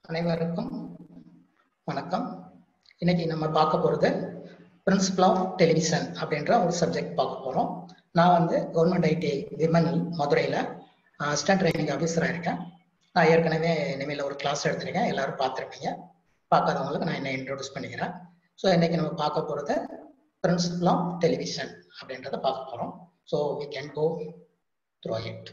அனைவருக்கும் வணக்கம் இன்னைக்கு நம்ம பார்க்க போறது பிரின்சிபல் ஆஃப் டெலிவிஷன் அப்படின்ற ஒரு சப்ஜெக்ட் பார்க்க போறோம் நான் வந்து கவர்மெண்ட் ஐடி விமன் மதுரையில் அசிஸ்டன்ட் ட்ரைனிங் ஆஃபீஸராக இருக்கேன் நான் ஏற்கனவே இனிமேல் ஒரு கிளாஸ் எடுத்திருக்கேன் எல்லாரும் பார்த்துருப்பீங்க பார்க்காதவங்களுக்கு நான் என்ன இன்ட்ரோடியூஸ் பண்ணிக்கிறேன் ஸோ இன்னைக்கு நம்ம பார்க்க போகிறது பிரின்சிபல் ஆஃப் டெலிவிஷன் அப்படின்றத பார்க்க போகிறோம் so we can go through it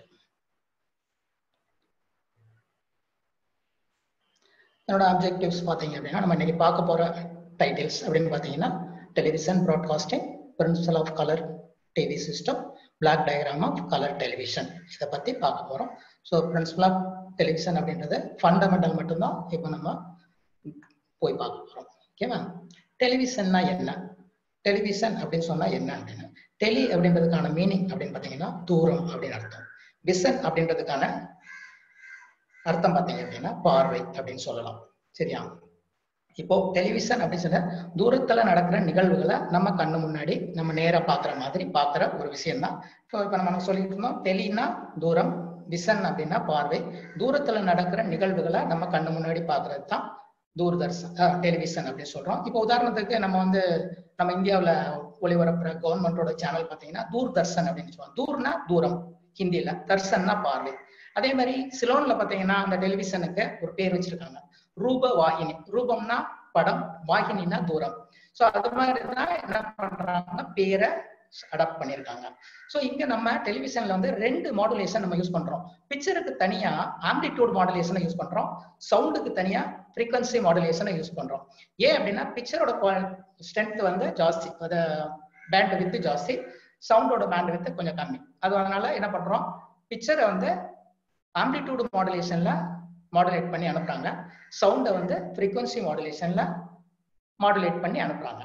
என்னோட அப்ஜெக்டிவ்ஸ் பார்த்தீங்க அப்படின்னா நம்ம இன்னைக்கு பார்க்க போகிற டைட்டில்ஸ் அப்படின்னு பார்த்தீங்கன்னா television broadcasting principle of colour TV system block diagram of colour television இதை பற்றி பார்க்க போகிறோம் ஸோ பிரின்சிபல் ஆஃப் டெலிவிஷன் அப்படின்றது ஃபண்டமெண்டல் மட்டும்தான் இப்போ நம்ம போய் பார்க்க போகிறோம் ஓகேவா டெலிவிஷன்னா என்ன டெலிவிஷன் அப்படின்னு சொன்னால் என்ன அப்படின்னு டெலி அப்படின்றதுக்கான மீனிங் அப்படின்னு பார்த்தீங்கன்னா தூரம் அப்படின்னு அர்த்தம் விசன் அப்படின்றதுக்கான அர்த்தம் பார்த்தீங்க அப்படின்னா பார்வை அப்படின்னு சொல்லலாம் சரியா இப்போ டெலிவிஷன் அப்படின்னு சொன்ன தூரத்துல நடக்கிற நிகழ்வுகளை நம்ம கண்ணு முன்னாடி நம்ம நேரா பாக்குற மாதிரி பாக்குற ஒரு விஷயம் தான் ஸோ இப்போ நம்ம சொல்லிட்டு இருந்தோம் டெலினா தூரம் விசன் அப்படின்னா பார்வை தூரத்துல நடக்கிற நிகழ்வுகளை நம்ம கண்ணு முன்னாடி பாக்குறது தான் தூர்தர்ஷன் டெலிவிஷன் அப்படின்னு சொல்றோம் இப்போ உதாரணத்துக்கு நம்ம வந்து நம்ம இந்தியாவில் ஒளிபரப்புற கவர்மெண்டோட சேனல் பார்த்தீங்கன்னா தூர்தர்ஷன் அப்படின்னு சொல்லுவாங்க தூர்னா தூரம் ஹிந்தியில தர்சன்னா பார்வை அதே மாதிரி சிலோன்ல பாத்தீங்கன்னா அந்த டெலிவிஷனுக்கு ஒரு பேர் வச்சிருக்காங்க ரூப வாகினி ரூபம்னா படம் வாகினினா தூரம் ஸோ அது மாதிரிதான் என்ன பண்றாங்க பேரை அடாப்ட் பண்ணியிருக்காங்க ஸோ இங்க நம்ம டெலிவிஷன்ல வந்து ரெண்டு மாடுலேஷன் நம்ம யூஸ் பண்றோம் பிக்சருக்கு தனியா ஆம்பிளிடியூட் மாடுலேஷனை யூஸ் பண்றோம் சவுண்டுக்கு தனியா ஃப்ரீக்வன்சி மாடுலேஷனை யூஸ் பண்றோம் ஏன் அப்படின்னா பிக்சரோட ஸ்ட்ரென்த் வந்து ஜாஸ்தி அது பேண்ட் வித்து ஜாஸ்தி சவுண்டோட பேண்ட் வித்து கொஞ்சம் கம்மி அது அதனால என்ன பண்றோம் பிக்சரை வந்து ஆம்பிளிடியூடு மாடுலேஷன்ல மாடுலேட் பண்ணி அனுப்புறாங்க சவுண்டை வந்து ஃப்ரீக்வன்சி மாடுலேஷன்ல மாடுலேட் பண்ணி அனுப்புறாங்க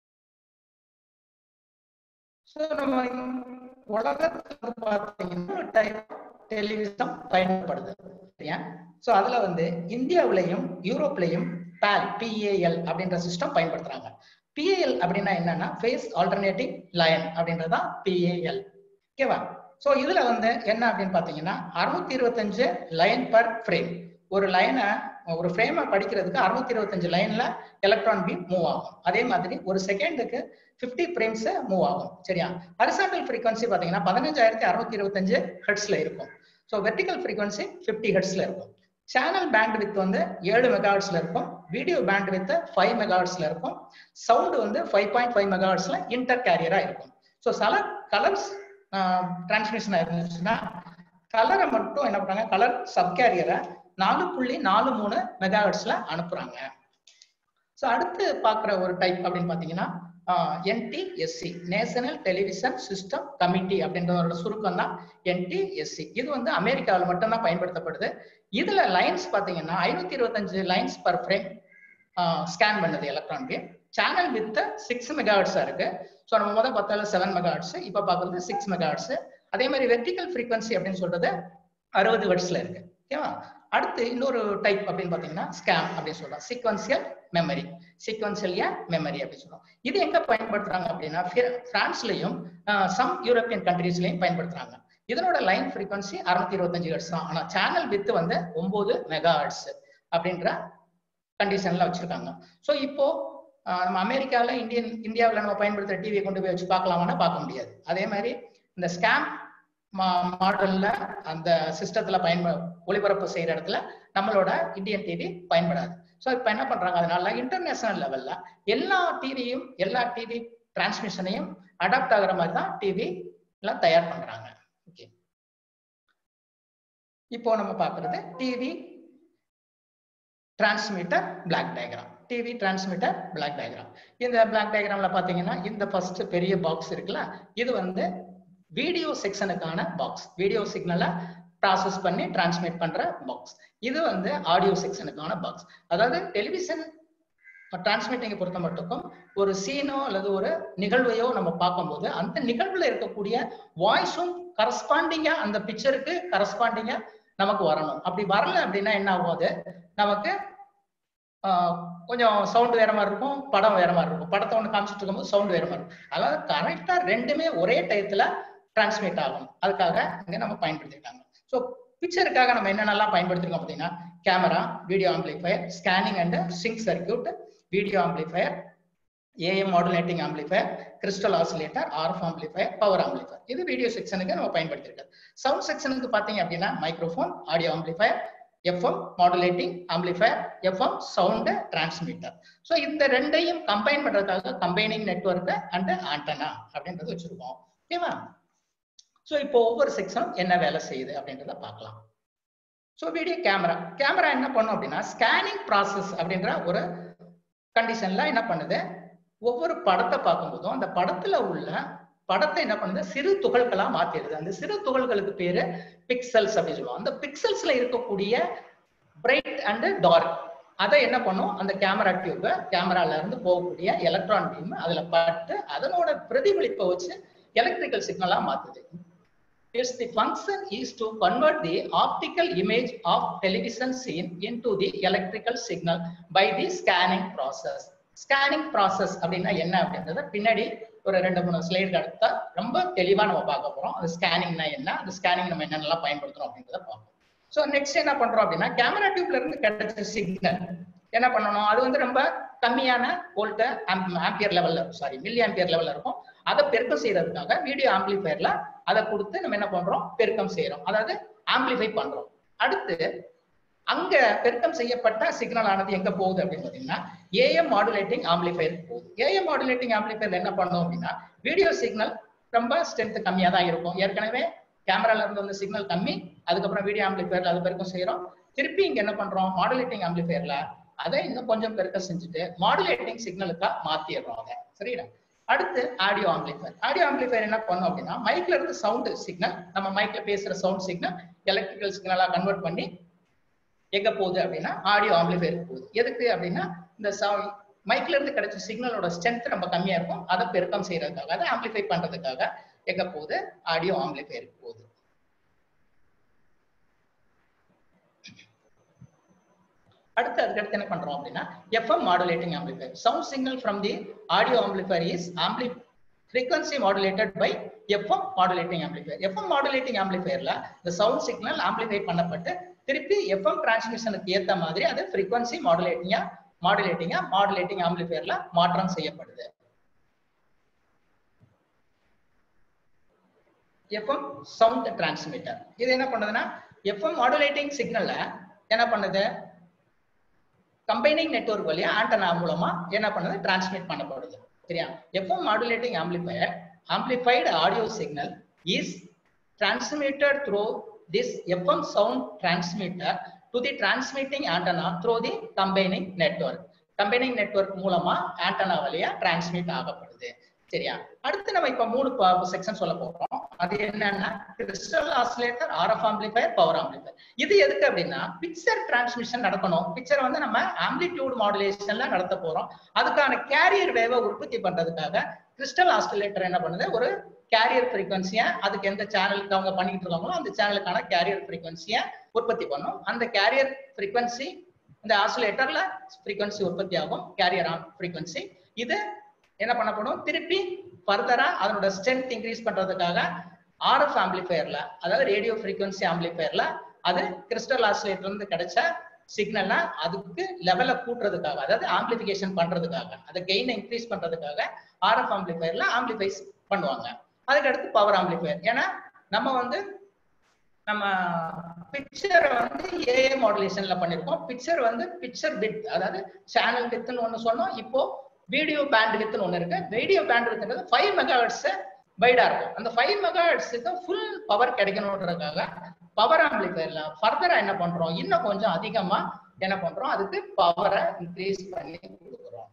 ஸோ நம்ம உலகத்துல பார்த்தீங்கன்னா ஒரு டைப் டெலிவிஷன் பயன்படுது சரியா ஸோ அதுல வந்து இந்தியாவிலையும் யூரோப்லையும் பேல் பிஏஎல் அப்படின்ற சிஸ்டம் பயன்படுத்துறாங்க பிஏஎல் அப்படின்னா என்னன்னா ஃபேஸ் ஆல்டர்னேட்டிவ் லயன் அப்படின்றதா பிஏஎல் ஓகேவா ஸோ இதுல வந்து என்ன அப்படின்னு பாத்தீங்கன்னா அறுநூத்தி இருபத்தஞ்சு லைன் பர் ஃப்ரேம் ஒரு லைனை ஒரு ஃப்ரேமை படிக்கிறதுக்கு அறுநூத்தி இருபத்தஞ்சு லைன்ல எலக்ட்ரான் பீம் மூவ் ஆகும் அதே மாதிரி ஒரு செகண்டுக்கு ஃபிஃப்டி ஃப்ரேம்ஸ் மூவ் ஆகும் சரியா ஹரிசாண்டல் ஃப்ரீக்வன்சி பாத்தீங்கன்னா பதினஞ்சாயிரத்தி அறுநூத்தி இருபத்தஞ்சு ஹெட்ஸ்ல இருக்கும் ஸோ வெர்டிகல் ஃப்ரீக்வன்சி ஃபிஃப்டி ஹெட்ஸ்ல இருக்கும் சேனல் பேண்ட் வித் வந்து ஏழு மெகாஹெட்ஸ்ல இருக்கும் வீடியோ பேண்ட் வித் ஃபைவ் மெகாஹெட்ஸ்ல இருக்கும் சவுண்ட் வந்து ஃபைவ் பாயிண்ட் ஃபைவ் மெகாஹெட்ஸ்ல இன்டர் கேரியரா இருக்கும் ஸோ சில கலர்ஸ் டிரான்ஸ்மிஷன் இருந்துச்சுன்னா கலரை மட்டும் என்ன பண்றாங்க கலர் சப்கேரியரை நாலு புள்ளி நாலு மூணு மெகாஹெட்ஸ்ல அனுப்புறாங்க ஸோ அடுத்து பார்க்குற ஒரு டைப் அப்படின்னு பார்த்தீங்கன்னா NTSC national television system committee அப்படின்றதோட சுருக்கம் தான் என்டிஎஸ்சி இது வந்து அமெரிக்காவில் மட்டும்தான் பயன்படுத்தப்படுது இதுல லைன்ஸ் பார்த்தீங்கன்னா ஐநூத்தி இருபத்தஞ்சு லைன்ஸ் பர் ஃப்ரேம் ஸ்கேன் பண்ணுது electron wave channel width six மெகாஹெட்ஸா இருக்கு ஸோ நம்ம முதல் பார்த்தால செவன் மெகாஹெட்ஸ் இப்போ பார்க்கறது சிக்ஸ் மெகாஹெட்ஸ் அதே மாதிரி வெர்டிகல் ஃப்ரீக்வன்சி அப்படின்னு சொல்றது அறுபது ஹெட்ஸ்ல இருக்கு ஓகேவா அடுத்து இன்னொரு டைப் அப்படின்னு பார்த்தீங்கன்னா ஸ்கேம் அப்படின்னு சொல்றோம் சீக்வன்சியல் மெமரி சீக்வன்சியல் மெமரி அப்படின்னு சொல்றோம் இது எங்க பயன்படுத்துறாங்க அப்படின்னா பிரான்ஸ்லயும் சம் யூரோப்பியன் கண்ட்ரீஸ்லயும் பயன்படுத்துறாங்க இதனோட லைன் ஃப்ரீக்வன்சி அறுநூத்தி இருபத்தஞ்சு ஹெட்ஸ் தான் ஆனா சேனல் வித்து வந்து ஒன்பது மெகா ஹெட்ஸ் அப்படின்ற கண்டிஷன்ல வச்சிருக்காங்க ஸோ இப்போ நம்ம அமெரிக்காவில் இந்தியன் இந்தியாவில் நம்ம பயன்படுத்துகிற டிவியை கொண்டு போய் வச்சு பார்க்கலாமான்னா பார்க்க முடியாது அதே மாதிரி இந்த ஸ்கேம் மாடல்ல அந்த சிஸ்டத்துல பயன்ப ஒளிபரப்பு செய்யற இடத்துல நம்மளோட இந்தியன் டிவி பயன்படாது ஸோ இப்போ என்ன பண்றாங்க அதனால இன்டர்நேஷனல் லெவல்ல எல்லா டிவியும் எல்லா டிவி டிரான்ஸ்மிஷனையும் அடாப்ட் ஆகுற மாதிரி தான் டிவி எல்லாம் தயார் பண்றாங்க ஓகே இப்போ நம்ம பார்க்கறது TV transmitter block diagram TV transmitter block diagram இந்த பிளாக் டயக்ராம்ல பாத்தீங்கன்னா இந்த ஃபர்ஸ்ட் பெரிய பாக்ஸ் இருக்குல்ல இது வந்து வீடியோ செக்ஷனுக்கான பாக்ஸ் வீடியோ சிக்னலை ப்ராசஸ் பண்ணி டிரான்ஸ்மிட் பண்ற பாக்ஸ் இது வந்து ஆடியோ செக்ஷனுக்கான பாக்ஸ் அதாவது டெலிவிஷன் டிரான்ஸ்மிட்டிங்கை பொறுத்த மட்டுக்கும் ஒரு சீனோ அல்லது ஒரு நிகழ்வையோ நம்ம பார்க்கும்போது அந்த நிகழ்வுல இருக்கக்கூடிய வாய்ஸும் கரஸ்பாண்டிங்கா அந்த பிக்சருக்கு கரஸ்பாண்டிங்கா நமக்கு வரணும் அப்படி வரல அப்படின்னா என்ன ஆகும் நமக்கு கொஞ்சம் சவுண்ட் வேற மாதிரி இருக்கும் படம் வேற மாதிரி இருக்கும் படத்தை ஒன்று காமிச்சிட்டு இருக்கும்போது சவுண்ட் வேற மாதிரி இருக்கும் அதாவது கரெக்டா ரெண்டுமே ஒரே டயத்துல டிரான்ஸ்மிட் ஆகும் அதுக்காக இங்க நம்ம பயன்படுத்திட்டாங்க ஸோ பிக்சருக்காக நம்ம என்னென்னலாம் பயன்படுத்திருக்கோம் பார்த்தீங்கன்னா camera video amplifier scanning and sync circuit video amplifier AM modulating amplifier crystal oscillator RF amplifier power amplifier இது வீடியோ செக்ஷனுக்கு நம்ம பயன்படுத்திருக்கோம் சவுண்ட் செக்ஷனுக்கு பார்த்தீங்க அப்படின்னா microphone audio amplifier FM modulating amplifier FM sound transmitter so இந்த ரெண்டையும் கம்பைன் பண்றதுக்காக கம்பைனிங் நெட்ஒர்க் அண்ட் ஆண்டனா அப்படின்றது வச்சிருக்கோம் ஓகேவா ஸோ இப்போ ஒவ்வொரு செக்ஷனும் என்ன வேலை செய்யுது அப்படின்றத பார்க்கலாம் ஸோ வீடியோ கேமரா கேமரா என்ன பண்ணும் அப்படின்னா ஸ்கேனிங் ப்ராசஸ் அப்படின்ற ஒரு கண்டிஷன்ல என்ன பண்ணுது ஒவ்வொரு படத்தை பார்க்கும்போதும் அந்த படத்துல உள்ள படத்தை என்ன பண்ணுது சிறு துகள்களா மாத்திடுது அந்த சிறு துகள்களுக்கு பேரு பிக்சல்ஸ் அப்படின்னு சொல்லுவோம் அந்த பிக்சல்ஸ்ல இருக்கக்கூடிய பிரைட் அண்ட் டார்க் அதை என்ன பண்ணும் அந்த கேமரா டியூப் கேமரால இருந்து போகக்கூடிய எலக்ட்ரான் பீம் அதுல பட்டு அதனோட பிரதிபலிப்பை வச்சு எலக்ட்ரிக்கல் சிக்னலா மாத்துது Its the function is to convert the optical image of television scene into the electrical signal by the scanning process. Scanning process அப்படின்னா என்ன அப்படின்றத பின்னாடி ஒரு ரெண்டு மூணு ஸ்லைடு அடுத்தா ரொம்ப தெளிவா நம்ம பார்க்க போறோம் அது ஸ்கேனிங்னா என்ன அந்த ஸ்கேனிங் நம்ம என்னென்னலாம் பயன்படுத்துறோம் அப்படின்றத பார்ப்போம் ஸோ நெக்ஸ்ட் என்ன பண்றோம் அப்படின்னா கேமரா டியூப்ல இருந்து கிடைச்ச சிக்னல் என்ன பண்ணணும் அது வந்து ரொம்ப கம்மியான வோல்ட் ஆம்பியர் லெவல்ல சாரி மில்லி ஆம்பியர் லெவல்ல இருக்கும் அதை பெருக்கம் செய்யறதுக்காக வீடியோ ஆம்பிளிஃபயர்ல அதை கொடுத்து நம்ம என்ன பண்றோம் பெருக்கம் செய்யறோம் அதாவது ஆம்பிளிஃபை பண்றோம் அடுத்து அங்க பெருக்கம் செய்யப்பட்ட சிக்னல் ஆனது எங்க போகுது அப்படின்னு பாத்தீங்கன்னா ஏஎம் மாடுலேட்டிங் ஆம்பிளிஃபயர் போகுது ஏஎம் மாடுலேட்டிங் ஆம்பிளிஃபயர் என்ன பண்ணோம் அப்படின்னா வீடியோ சிக்னல் ரொம்ப ஸ்ட்ரென்த் கம்மியா தான் இருக்கும் ஏற்கனவே கேமரால இருந்து வந்த சிக்னல் கம்மி அதுக்கப்புறம் வீடியோ ஆம்பிளிஃபயர்ல அது பெருக்கம் செய்யறோம் திருப்பி இங்க என்ன பண்றோம் மாடுலேட்டிங் ஆம்பிளிஃபயர்ல அதை இன்னும் கொஞ்சம் பெருக்க செஞ்சுட்டு மாடுலேட்டிங் சிக்னலுக்கா மாத்திடுறோம் அதை சரிடா அடுத்து ஆடியோ ஆம்பிளிஃபயர் ஆடியோ ஆம்பிளிஃபயர் என்ன பண்ணும் அப்படின்னா மைக்ல இருந்து சவுண்ட் சிக்னல் நம்ம மைக்ல பேசுற சவுண்ட் சிக்னல் எலக்ட்ரிக்கல் சிக்னலா கன்வெர்ட் பண்ணி எங்க போகுது அப்படின்னா ஆடியோ ஆம்பிளிஃபயர் போகுது எதுக்கு அப்படின்னா இந்த மைக்ல இருந்து கிடைச்ச சிக்னலோட ஸ்ட்ரென்த் ரொம்ப கம்மியா இருக்கும் அதை பெருக்கம் செய்யறதுக்காக அதை ஆம்பிளிஃபை பண்றதுக்காக எங்க போகுது ஆடியோ ஆம்பிளிஃபயருக்கு போகுது அடுத்து அதுக்கடுத்து என்ன பண்றோம் அப்படின்னா FM modulating amplifier sound signal from the audio amplifier is ஆம்பிளி frequency modulated by FM modulating amplifier. FM modulating amplifierல இந்த சவுண்ட் சிக்னல் ஆம்பிளிஃபை பண்ணப்பட்டு திருப்பி எஃப்எம் டிரான்ஸ்மிஷனுக்கு ஏத்த மாதிரி அது frequency மாடுலேட்டிங்கா மாடுலேட்டிங்கா மாடுலேட்டிங் ஆம்பிளிஃபயர்ல மாற்றம் செய்யப்படுது எஃப்எம் சவுண்ட் டிரான்ஸ்மிட்டர் இது என்ன பண்ணுதுன்னா எஃப்எம் மாடுலேட்டிங் சிக்னல்ல என்ன பண்ணுது கம்பைனிங் நெட்வொர்க் வழியா ஆண்டனா மூலமா என்ன பண்ணுது டிரான்ஸ்மிட் பண்ணப்படுது சரியா FM modulating amplifier amplified audio signal is transmitted through this FM sound transmitter to the transmitting antenna through the combining network. Combining network மூலமா ஆண்டனா வழியா டிரான்ஸ்மிட் ஆகப்படுது சரியா அடுத்து நம்ம இப்ப மூணு செக்ஷன் சொல்ல போறோம் அது என்னன்னா crystal oscillator RF amplifier power amplifier இது எதுக்கு அப்படின்னா பிக்சர் டிரான்ஸ்மிஷன் நடக்கணும் பிக்சர் வந்து நம்ம ஆம்பிளிடியூட் மாடுலேஷன்ல நடத்த போறோம் அதுக்கான கேரியர் வேவை உற்பத்தி பண்றதுக்காக கிறிஸ்டல் ஆசிலேட்டர் என்ன பண்ணுது ஒரு கேரியர் ஃப்ரீக்வன்சியை அதுக்கு எந்த சேனலுக்கு அவங்க பண்ணிட்டு இருக்காங்களோ அந்த சேனலுக்கான கேரியர் ஃப்ரீக்வன்சியை உற்பத்தி பண்ணும் அந்த கேரியர் ஃப்ரீக்வன்சி இந்த ஆசிலேட்டர்ல ஃப்ரீக்வன்சி உற்பத்தி ஆகும் கேரியர் ஃப்ரீக்வன்சி இது என்ன பண்ணப்படும் திருப்பி ஃபர்தரா அதனோட ஸ்ட்ரென்த் இன்க்ரீஸ் பண்றதுக்காக ஆர்எஃப் ஆம்பிளிஃபயர்ல அதாவது ரேடியோ ஃப்ரீக்வன்சி ஆம்பிளிஃபயர்ல அது கிறிஸ்டல் ஆசிலேட்டர் இருந்து கிடைச்ச சிக்னல்ல அதுக்கு லெவலை கூட்டுறதுக்காக அதாவது ஆம்பிளிஃபிகேஷன் பண்றதுக்காக அதை கெயினை இன்க்ரீஸ் பண்றதுக்காக ஆர்எஃப் ஆம்பிளிஃபயர்ல ஆம்பிளிஃபைஸ் பண்ணுவாங்க அதுக்கு அடுத்து பவர் ஆம்பிளிஃபயர் ஏன்னா நம்ம வந்து நம்ம பிக்சரை வந்து ஏஏ மாடுலேஷன்ல பண்ணிருக்கோம் பிக்சர் வந்து பிக்சர் பிட் அதாவது சேனல் வித்துன்னு ஒண்ணு சொன்னோம் இப்போ வீடியோ பேண்ட் வித்துன்னு ஒண்ணு இருக்கு வீடியோ பேண்ட் வித்துன்றது ஃபைவ் மெகாஹெட்ஸ் வைடா இருக்கும் அந்த ஃபைவ் மெகாஹெட்ஸுக்கு ஃபுல் பவர் கிடைக்கணுன்றதுக்காக பவர் ஆம்பிளிஃபயர்ல ஃபர்தரா என்ன பண்றோம் இன்னும் கொஞ்சம் அதிகமா என்ன பண்றோம் அதுக்கு பவரை இன்க்ரீஸ் பண்ணி கொடுக்குறோம்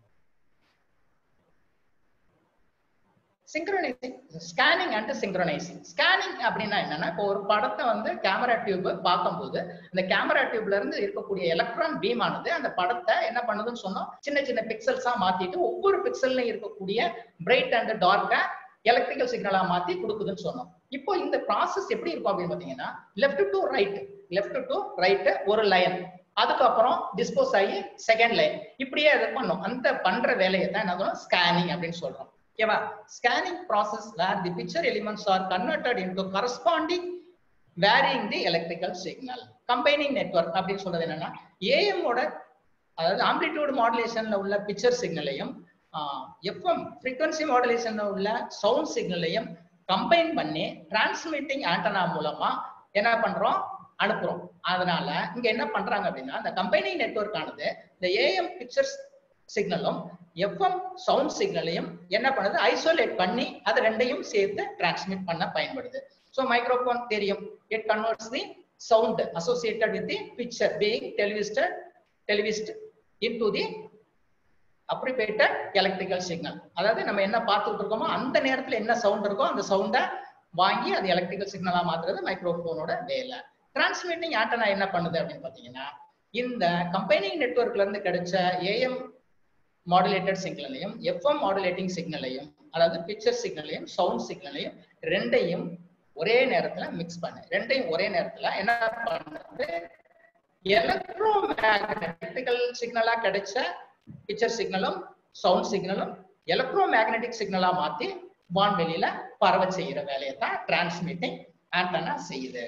synchronising scanning and synchronising scanning அப்படின்னா என்னன்னா இப்போ ஒரு படத்தை வந்து கேமரா டியூப் பார்க்கும்போது அந்த கேமரா டியூப்ல இருந்து இருக்கக்கூடிய எலக்ட்ரான் பீம் ஆனது அந்த படத்தை என்ன பண்ணுதுன்னு சொன்னோம் சின்ன சின்ன பிக்சல்ஸா மாத்திட்டு ஒவ்வொரு பிக்சல்லையும் இருக்கக்கூடிய பிரைட் அண்ட் டார்க்கை எலக்ட்ரிக்கல் சிக்னலா மாத்தி கொடுக்குதுன்னு சொன்னோம் இப்போ இந்த ப்ராசஸ் எப்படி இருக்கும் அப்படின்னு பாத்தீங்கன்னா left to right left to right ஒரு லைன் அதுக்கப்புறம் டிஸ்போஸ் ஆகி செகண்ட் லைன் இப்படியே அது பண்ணும் அந்த பண்ற வேலையை தான் என்ன ஸ்கேனிங் அப்படின்னு சொல்றோம் ஓகேவா scanning process where the picture elements are converted into corresponding varying the electrical signal combining network அப்படின்னு சொல்றது என்னன்னா ஏஎம் ஓட அதாவது ஆம்பிளிடியூட் மாடுலேஷன்ல உள்ள பிக்சர் சிக்னலையும் எஃப்எம் ஃப்ரீக்வன்சி மாடுலேஷன்ல உள்ள சவுண்ட் சிக்னலையும் கம்பைன் பண்ணி டிரான்ஸ்மிட்டிங் ஆண்டனா மூலமா என்ன பண்றோம் அனுப்புறோம் அதனால இங்க என்ன பண்றாங்க அப்படின்னா இந்த கம்பைனிங் நெட்வொர்க் ஆனது இந்த ஏஎம் பிக்சர்ஸ் சிக்னலும் எஃப்எம் சவுண்ட் சிக்னலையும் என்ன பண்ணுது ஐசோலேட் பண்ணி அது ரெண்டையும் சேர்த்து டிரான்ஸ்மிட் பண்ண பயன்படுது ஸோ மைக்ரோஃபோன் தெரியும் it converts the sound associated with the picture being televised televised into the appropriate electrical signal அதாவது நம்ம என்ன பார்த்துட்டு இருக்கோமோ அந்த நேரத்துல என்ன சவுண்ட் இருக்கோ அந்த சவுண்டை வாங்கி அது எலக்ட்ரிக்கல் சிக்னலா மாத்துறது மைக்ரோஃபோனோட வேலை டிரான்ஸ்மிட்டிங் ஆண்டனா என்ன பண்ணுது அப்படின்னு பாத்தீங்கன்னா இந்த கம்பெனிங் நெட்வொர்க்ல இருந்து கிடைச்ச ஏஎம் மாடுலேட்டட் சிக்னலையும் எஃப்எம் மாடுலேட்டிங் சிக்னலையும் அதாவது பிக்சர் சிக்னலையும் சவுண்ட் சிக்னலையும் ரெண்டையும் ஒரே நேரத்துல மிக்ஸ் பண்ணு ரெண்டையும் ஒரே நேரத்துல என்ன பண்ணுறது எலக்ட்ரோ மேக்னெட்டிக்கல் சிக்னலா கிடைச்ச பிக்சர் சிக்னலும் சவுண்ட் சிக்னலும் எலக்ட்ரோ மேக்னெட்டிக் சிக்னலா மாத்தி வான்வெளியில பரவ செய்யற வேலையை தான் டிரான்ஸ்மிட்டிங் ஆண்டனா செய்யுது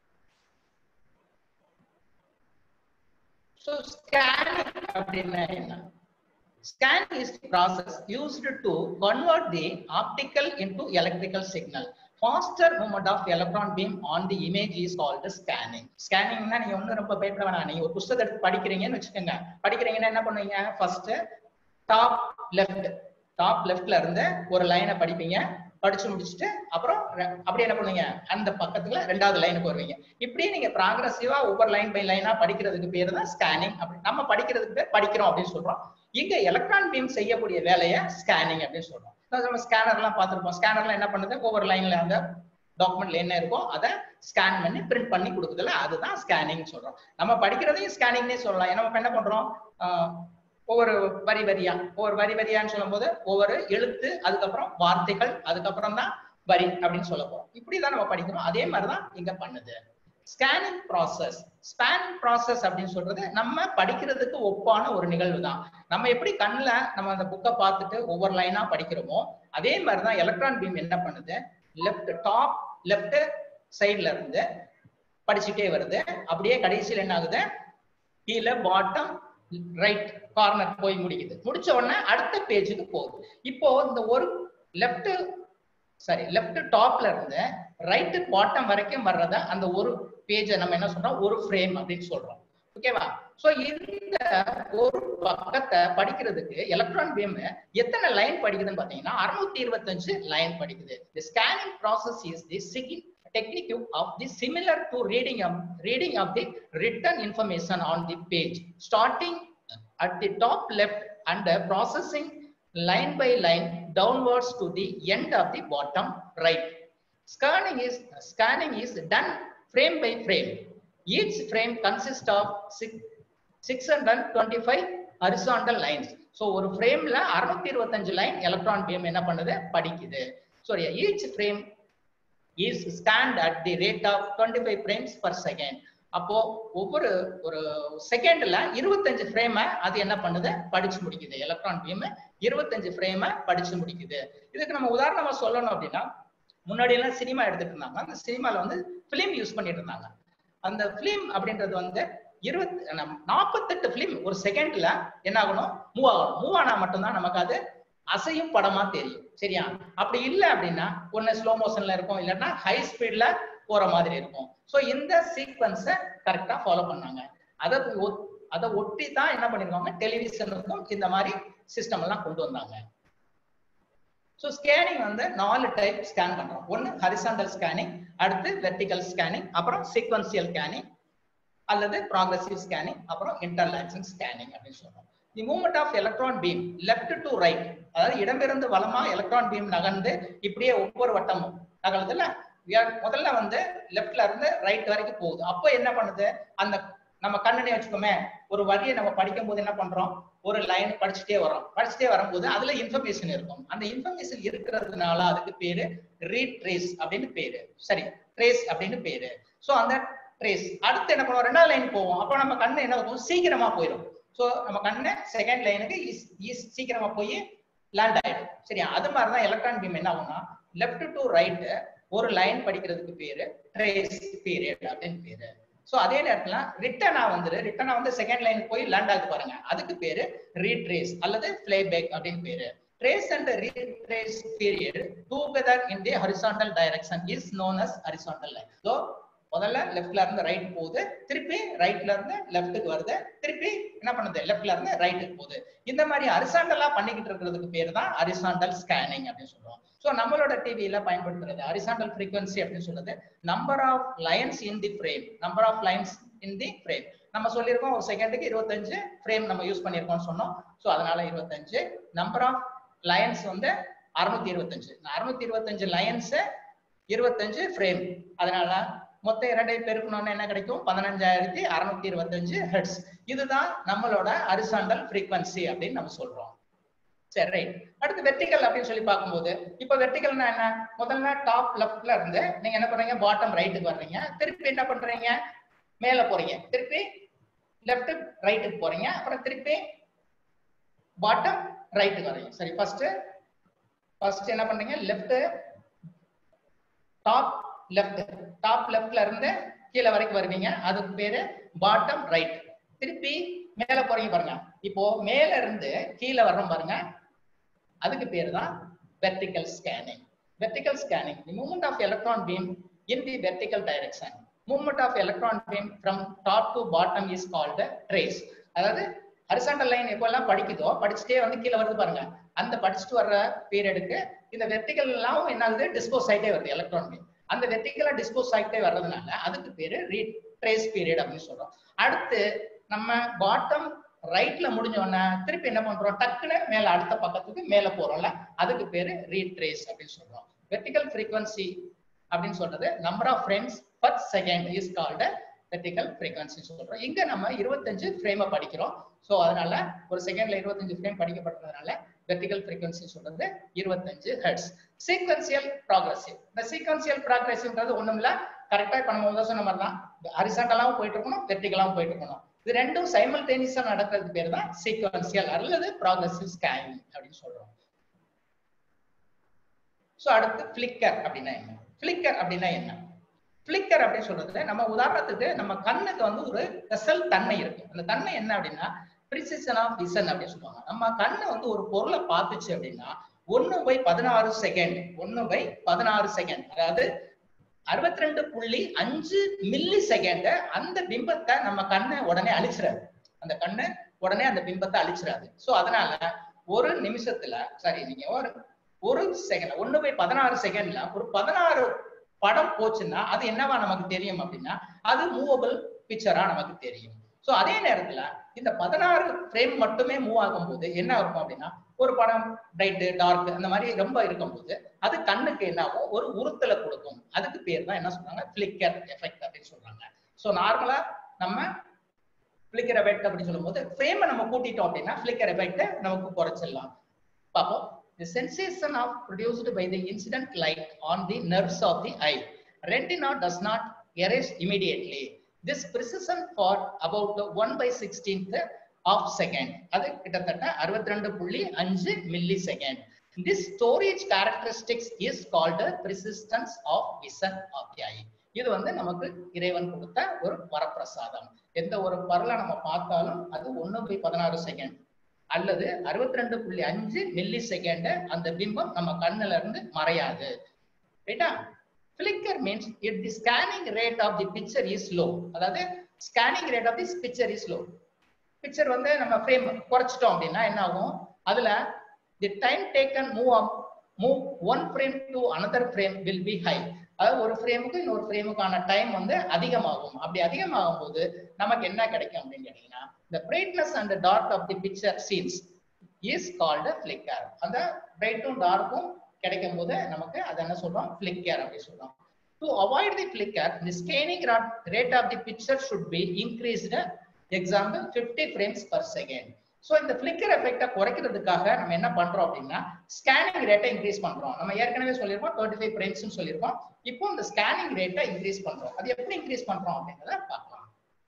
ஸோ ஸ்கேனிங் அப்படின்னா என்ன Scanning is the process used to convert the optical into electrical signal. Faster movement of electron beam on the image is called scanning. Scanningனா நீங்க ஒன்றும் ரொம்ப பயப்பட வேணாம் நீங்க ஒரு புஸ்தகத்தை எடுத்து படிக்கிறீங்கன்னு வச்சுக்கோங்க படிக்கிறீங்கன்னா என்ன பண்ணுவீங்க ஃபர்ஸ்ட் டாப் லெஃப்ட் டாப் லெஃப்ட்ல இருந்து ஒரு லைனை படிப்பீங்க படிச்சு முடிச்சுட்டு அப்புறம் ரெ- அப்படியே என்ன பண்ணுவீங்க அந்த பக்கத்துல ரெண்டாவது லைனுக்கு வருவீங்க இப்படியே நீங்க ப்ராக்ரஸிவா ஒவ்வொரு லைன் பை லைனா படிக்கிறதுக்கு பேர் தான் ஸ்கேனிங் அப்படி நம்ம படிக்கிறதுக்கு பேர் படிக்கிறோம் அப்படின்னு சொல்றோம் இங்க எலக்ட்ரான் பீம் செய்யக்கூடிய வேலையை ஸ்கேனிங் அப்படின்னு சொல்றோம் அதாவது நம்ம ஸ்கேனர் எல்லாம் பார்த்திருப்போம் ஸ்கேனர்ல என்ன பண்ணுது ஒவ்வொரு லைன்ல அந்த டாக்குமெண்ட்ல என்ன இருக்கோ அதை ஸ்கேன் பண்ணி பிரிண்ட் பண்ணி கொடுக்குதுல அதுதான் ஸ்கேனிங் சொல்றோம் நம்ம படிக்கிறதையும் ஸ்கேனிங்னே சொல்லலாம் ஏன்னா நம்ம என்ன பண்றோம் ஆஹ் ஒவ்வொரு வரி வரியா ஒவ்வொரு வரி வரியான்னு சொல்லும்போது ஒவ்வொரு எழுத்து அதுக்கப்புறம் வார்த்தைகள் அதுக்கப்புறம் தான் வரி அப்படின்னு சொல்ல போறோம் இப்படிதான் நம்ம படிக்கிறோம் அதே மாதிரிதான் இங்க பண்ணுது ஸ்கேனிங் ப்ராசஸ் ஸ்பேனிங் ப்ராசஸ் அப்படின்னு சொல்றது நம்ம படிக்கிறதுக்கு ஒப்பான ஒரு நிகழ்வு தான் நம்ம எப்படி கண்ணுல நம்ம அந்த புக்கை பார்த்துட்டு ஒவ்வொரு லைனா படிக்கிறோமோ அதே மாதிரிதான் எலக்ட்ரான் பீம் என்ன பண்ணுது லெஃப்ட் டாப் லெஃப்ட் சைடுல இருந்து படிச்சுட்டே வருது அப்படியே கடைசியில் என்ன ஆகுது கீழே பாட்டம் ரைட் கார்னர் போய் முடிக்குது முடிச்ச உடனே அடுத்த பேஜுக்கு போகுது இப்போ இந்த ஒரு லெஃப்ட் சாரி லெஃப்ட் டாப்ல இருந்து ரைட் பாட்டம் வரைக்கும் வர்றத அந்த ஒரு பேஜை நம்ம என்ன சொல்றோம் ஒரு ஃப்ரேம் அப்படின்னு சொல்றோம் ஓகேவா சோ இந்த ஒரு பக்கத்தை படிக்கிறதுக்கு எலக்ட்ரான் பீம் எத்தனை லைன் படிக்குதுன்னு பாத்தீங்கன்னா அறுநூத்தி இருபத்தஞ்சு லைன் படிக்குது the scanning process is the seeking technique of the similar to reading of reading of the written information on the page starting at the top left and uh, processing line by line downwards to the end of the bottom right scanning is scanning is done frame by frame each frame consists of six, 625 horizontal lines so ஒரு ஃப்ரேம்ல 625 line electron beam என்ன பண்ணுது படிக்குது sorry each frame is scanned at the rate of 25 frames per second அப்போ ஒவ்வொரு ஒரு செகண்ட்ல இருபத்தஞ்சு ஃப்ரேம அது என்ன பண்ணுது படிச்சு முடிக்குது எலக்ட்ரான் பீம் இருபத்தஞ்சு ஃப்ரேம படிச்சு முடிக்குது இதுக்கு நம்ம உதாரணமா சொல்லணும் அப்படின்னா முன்னாடி எல்லாம் சினிமா எடுத்துட்டு இருந்தாங்க அந்த சினிமால வந்து பிலிம் யூஸ் பண்ணிட்டு இருந்தாங்க அந்த பிலிம் அப்படின்றது வந்து இருபத்தி நாற்பத்தெட்டு பிலிம் ஒரு செகண்ட்ல என்ன ஆகணும் மூவ் ஆகணும் மூவ் ஆனா மட்டும்தான் நமக்கு அது அசையும் படமா தெரியும் சரியா அப்படி இல்லை அப்படின்னா ஒன்னு ஸ்லோ மோஷன்ல இருக்கும் இல்லைன்னா ஹை ஸ்பீட்ல போற மாதிரி இருக்கும் ஸோ இந்த சீக்வன்ஸை கரெக்டா ஃபாலோ பண்ணாங்க அதை ஒ- அதை ஒட்டி தான் என்ன பண்ணிருக்காங்க டெலிவிஷனுக்கும் இந்த மாதிரி சிஸ்டம் எல்லாம் கொண்டு வந்தாங்க ஸோ ஸ்கேனிங் வந்து நாலு டைப் ஸ்கேன் பண்றோம் ஒன்னு ஹரிசாண்டல் ஸ்கேனிங் அடுத்து வெர்டிகல் ஸ்கேனிங் அப்புறம் சீக்வன்சியல் ஸ்கேனிங் அல்லது ப்ராக்ரசிவ் ஸ்கேனிங் அப்புறம் இன்டர்லாக்சிங் ஸ்கேனிங் அப்படின்னு சொல்றோம் the movement of electron beam left to right அதாவது இடமிருந்து வலமா எலக்ட்ரான் பீம் நகர்ந்து இப்படியே ஒவ்வொரு வட்டமும் நகருதுல்ல we are- முதல்ல வந்து லெஃப்ட்ல இருந்து ரைட் வரைக்கும் போகுது அப்போ என்ன பண்ணுது அந்த நம்ம கண்ணனே வச்சுக்கோமே ஒரு வரியை நம்ம படிக்கும் போது என்ன பண்றோம் ஒரு லைன் படிச்சுட்டே வரோம் படிச்சுட்டே வரும்போது அதுல இன்ஃபர்மேஷன் இருக்கும் அந்த இன்ஃபர்மேஷன் இருக்கிறதுனால அதுக்கு பேரு ரீட் ட்ரேஸ் அப்படின்னு பேரு சரி ட்ரேஸ் அப்படின்னு பேரு சோ அந்த ட்ரேஸ் அடுத்து என்ன பண்ணுவோம் ரெண்டாவது லைன் போவோம் அப்போ நம்ம கண்ணு என்ன ஆகும் சீக்கிரமா போயிடும் சோ நம்ம கண்ணு செகண்ட் லைனுக்கு சீக்கிரமா போய் லேண்ட் ஆயிடும் சரியா அது மாதிரிதான் எலக்ட்ரான் பீம் என்ன ஆகும்னா லெஃப்ட் டு ரைட் ஒரு லைன் படிக்கிறதுக்கு பேரு ட்ரேஸ் பீரியட் அப்படின்னு பேரு சோ அதே நேரத்துல ரிட்டனா வந்து ரிட்டனா வந்து செகண்ட் லைன் போய் லேண்ட் ஆகுது பாருங்க அதுக்கு பேரு ரீட்ரேஸ் அல்லது பிளேபேக் அப்படின்னு பேரு trace and retrace period together in the horizontal direction is known as horizontal line so முதல்ல லெஃப்ட்ல இருந்து ரைட் போகுது திருப்பி ரைட்ல இருந்து லெஃப்ட்டுக்கு வருது திருப்பி என்ன பண்ணுது லெஃப்ட்ல இருந்து ரைட்டுக்கு போகுது இந்த மாதிரி ஹரிசாண்டலா பண்ணிக்கிட்டு இருக்கிறதுக்கு பேர் தான் ஹரிசாண்டல் ஸ்கேனிங் அப்படின்னு சொல்லுவோம் ஸோ நம்மளோட டிவியில பயன்படுத்துறது ஹரிசாண்டல் frequency அப்படின்னு சொல்றது number of lines in the frame number of lines in the frame நம்ம சொல்லியிருக்கோம் ஒரு செகண்டுக்கு இருபத்தஞ்சு ஃப்ரேம் நம்ம யூஸ் பண்ணியிருக்கோம்னு சொன்னோம் ஸோ அதனால இருபத்தஞ்சு நம்பர் ஆஃப் லயன்ஸ் வந்து அறுநூத்தி இருபத்தஞ்சு அறுநூத்தி இருபத்தஞ்சு லயன்ஸ் இருபத்தஞ்சு ஃப்ரேம் அதனால மொத்தம் இரண்டையும் பெருக்கணும்னு என்ன கிடைக்கும் பதினஞ்சாயிரத்தி அறுநூத்தி இருபத்தஞ்சு ஹெட்ஸ் இதுதான் நம்மளோட அரிசாண்டல் frequency அப்படின்னு நம்ம சொல்றோம் சரி ரைட் அடுத்து வெர்டிகல் அப்படின்னு சொல்லி பார்க்கும்போது இப்போ வெர்டிகல்னா என்ன முதல்ல டாப் லெஃப்ட்ல இருந்து நீங்க என்ன பண்றீங்க பாட்டம் ரைட்டுக்கு வர்றீங்க திருப்பி என்ன பண்றீங்க மேல போறீங்க திருப்பி லெஃப்ட் ரைட்டுக்கு போறீங்க அப்புறம் திருப்பி பாட்டம் ரைட்டுக்கு வரீங்க சரி ஃபர்ஸ்ட் ஃபர்ஸ்ட் என்ன பண்றீங்க லெஃப்ட் டாப் லெஃப்ட் டாப் லெஃப்ட்ல இருந்து கீழே வரைக்கும் வருவீங்க அதுக்கு பேரு பாட்டம் ரைட் திருப்பி மேல போறீங்க பாருங்க இப்போ மேல இருந்து கீழே வர்றோம் பாருங்க அதுக்கு பேரு தான் vertical scanning vertical scanning the movement of electron beam in the vertical direction movement of electron beam from top to bottom is called trace அதாவது ஹரிசாண்டல் லைன் எப்பெல்லாம் படிக்குதோ படிச்சுட்டே வந்து கீழே வருது பாருங்க அந்த படிச்சுட்டு வர்ற பீரியடுக்கு இந்த வெர்டிகல் எல்லாம் என்ன ஆகுது டிஸ்போஸ் ஆயிட்டே வருது எலக்ட்ரான் பீம் அந்த வெர்டிகலா டிஸ்போஸ் ஆகிட்டே வர்றதுனால அதுக்கு பேரு ரீட்ரேஸ் பீரியட் அப்படின்னு சொல்றோம் அடுத்து நம்ம பாட்டம் ரைட்ல முடிஞ்ச உடனே திருப்பி என்ன பண்றோம் டக்குன்னு மேல அடுத்த பக்கத்துக்கு மேல போறோம்ல அதுக்கு பேரு ரீட்ரேஸ் அப்படின்னு சொல்றோம் வெர்டிகல் frequency அப்படின்னு சொல்றது number of frames per second is called vertical frequency சொல்றோம் இங்க நம்ம இருபத்தஞ்சு ஃப்ரேமை படிக்கிறோம் ஸோ அதனால ஒரு செகண்ட்ல இருபத்தஞ்சு ஃப்ரேம் படிக்கப்படுறதுனால வெர்டிகல் frequency சொல்றது இருபத்தஞ்சு ஹெர்ட்ஸ் சீக்வன்சியல் ப்ராக்ரஸிவ் இந்த சீக்வன்சியல் ப்ராக்ரஸிவ்ன்றது ஒண்ணும் இல்ல கரெக்டா இப்ப நம்ம முதல்ல சொன்ன மாதிரி தான் ஹரிசாண்டலாவும் போயிட்டு இருக்கணும் வெர்டிகலாவும் போயிட்டு இருக்கணும் இது ரெண்டும் சைமல்டேனியஸா நடக்கிறது பேர் தான் சீக்வன்சியல் அல்லது ப்ராக்ரஸிவ் ஸ்கேனிங் அப்படின்னு சொல்றோம் சோ அடுத்து ஃபிளிக்கர் அப்படின்னா என்ன ஃபிளிக்கர் அப்படின்னா என்ன ஃபிளிக்கர் அப்படின்னு சொல்றது நம்ம உதாரணத்துக்கு நம்ம கண்ணுக்கு வந்து ஒரு ஸ்பெஷல் தன்மை இருக்கு அந்த தன்மை என்ன அப்படின்னா பிரிசிஷன் ஆஃப் விசன் அப்படின்னு சொல்லுவாங்க நம்ம கண்ணு வந்து ஒரு பொருளை பார்த்துச்சு அப்படின்னா ஒன்னு பை பதினாறு செகண்ட் ஒன்னு பை பதினாறு செகண்ட் அதாவது அறுபத்தி ரெண்டு புள்ளி அஞ்சு மில்லி செகண்ட் அந்த பிம்பத்தை நம்ம கண்ணை உடனே அழிச்சிடாது அந்த கண்ணு உடனே அந்த பிம்பத்தை அழிச்சிடாது சோ அதனால ஒரு நிமிஷத்துல சரி நீங்க ஒரு ஒரு செகண்ட் ஒண்ணு பை பதினாறு செகண்ட்ல ஒரு பதினாறு படம் போச்சுன்னா அது என்னவா நமக்கு தெரியும் அப்படின்னா அது மூவபிள் பிக்சரா நமக்கு தெரியும் சோ அதே நேரத்துல இந்த பதினாறு ஃப்ரேம் மட்டுமே மூவ் ஆகும்போது என்ன இருக்கும் அப்படின்னா ஒரு படம் பிரைட்டு டார்க் அந்த மாதிரி ரொம்ப இருக்கும்போது அது கண்ணுக்கு என்ன ஆகும் ஒரு உறுத்தலை கொடுக்கும் அதுக்கு பேர் தான் என்ன சொல்றாங்க பிளிக்கர் எஃபெக்ட் அப்படின்னு சொல்றாங்க சோ நார்மலா நம்ம பிளிக்கர் எஃபெக்ட் அப்படின்னு சொல்லும்போது ஃப்ரேமை நம்ம கூட்டிட்டோம் அப்படின்னா பிளிக்கர் எஃபெக்ட் நமக்கு குறைச்சிடலாம் பார்ப்போம் The sensation of produced by the incident light on the nerves of the eye. Retina does not erase immediately. This precision for about 1 by 16th of second. அது கிட்டத்தட்ட அறுபத்தி ரெண்டு புள்ளி அஞ்சு millisecond this storage characteristics is called persistence of vision of the eye இது வந்து நமக்கு இறைவன் கொடுத்த ஒரு வரப்பிரசாதம் எந்த ஒரு பொருளை நம்ம பார்த்தாலும் அது ஒண்ணு பை பதினாறு செகண்ட் அல்லது அறுபத்தி ரெண்டு புள்ளி அஞ்சு மில்லி செகண்ட் அந்த பிம்பம் நம்ம கண்ணுல இருந்து மறையாது ரைட்டா flicker means it the scanning rate of the picture is low அதாவது scanning rate of the picture is low picture வந்து நம்ம ஃப்ரேம் குறைச்சிட்டோம் அப்படின்னா என்ன ஆகும் அதுல the time taken move up move one frame to another frame will be high அதாவது ஒரு ஃப்ரேமுக்கு இன்னொரு ஃப்ரேமுக்கான டைம் வந்து அதிகமாகும் அப்படி அதிகமாகும் போது நமக்கு என்ன கிடைக்கும் அப்படின்னு கேட்டீங்கன்னா the brightness and the dark of the picture scenes is called a flicker அந்த பிரைட்டும் டார்க்கும் கிடைக்கும் போது நமக்கு அதை என்ன சொல்றோம் flicker அப்படி சொல்றோம் to avoid the flicker the scanning rate of the picture should be increased example 50 frames per second so இந்த ஃபிளிக்கர் எஃபெக்டை குறைக்கிறதுக்காக நம்ம என்ன பண்றோம் அப்படின்னா ஸ்கேனிங் ரேட்டை இன்க்ரீஸ் பண்றோம் நம்ம ஏற்கனவே சொல்லியிருக்கோம் டுவெண்ட்டி ஃபைவ் ஃப்ரேம்ஸ்னு சொல்லியிருக்கோம் இப்போ இந்த ஸ்கேனிங் ரேட்டை இன்க்ரீஸ் பண்றோம் அது எப்படி இன்க்ரீஸ் பண்றோம் அப்படிங்கிறத பார்க்கலாம்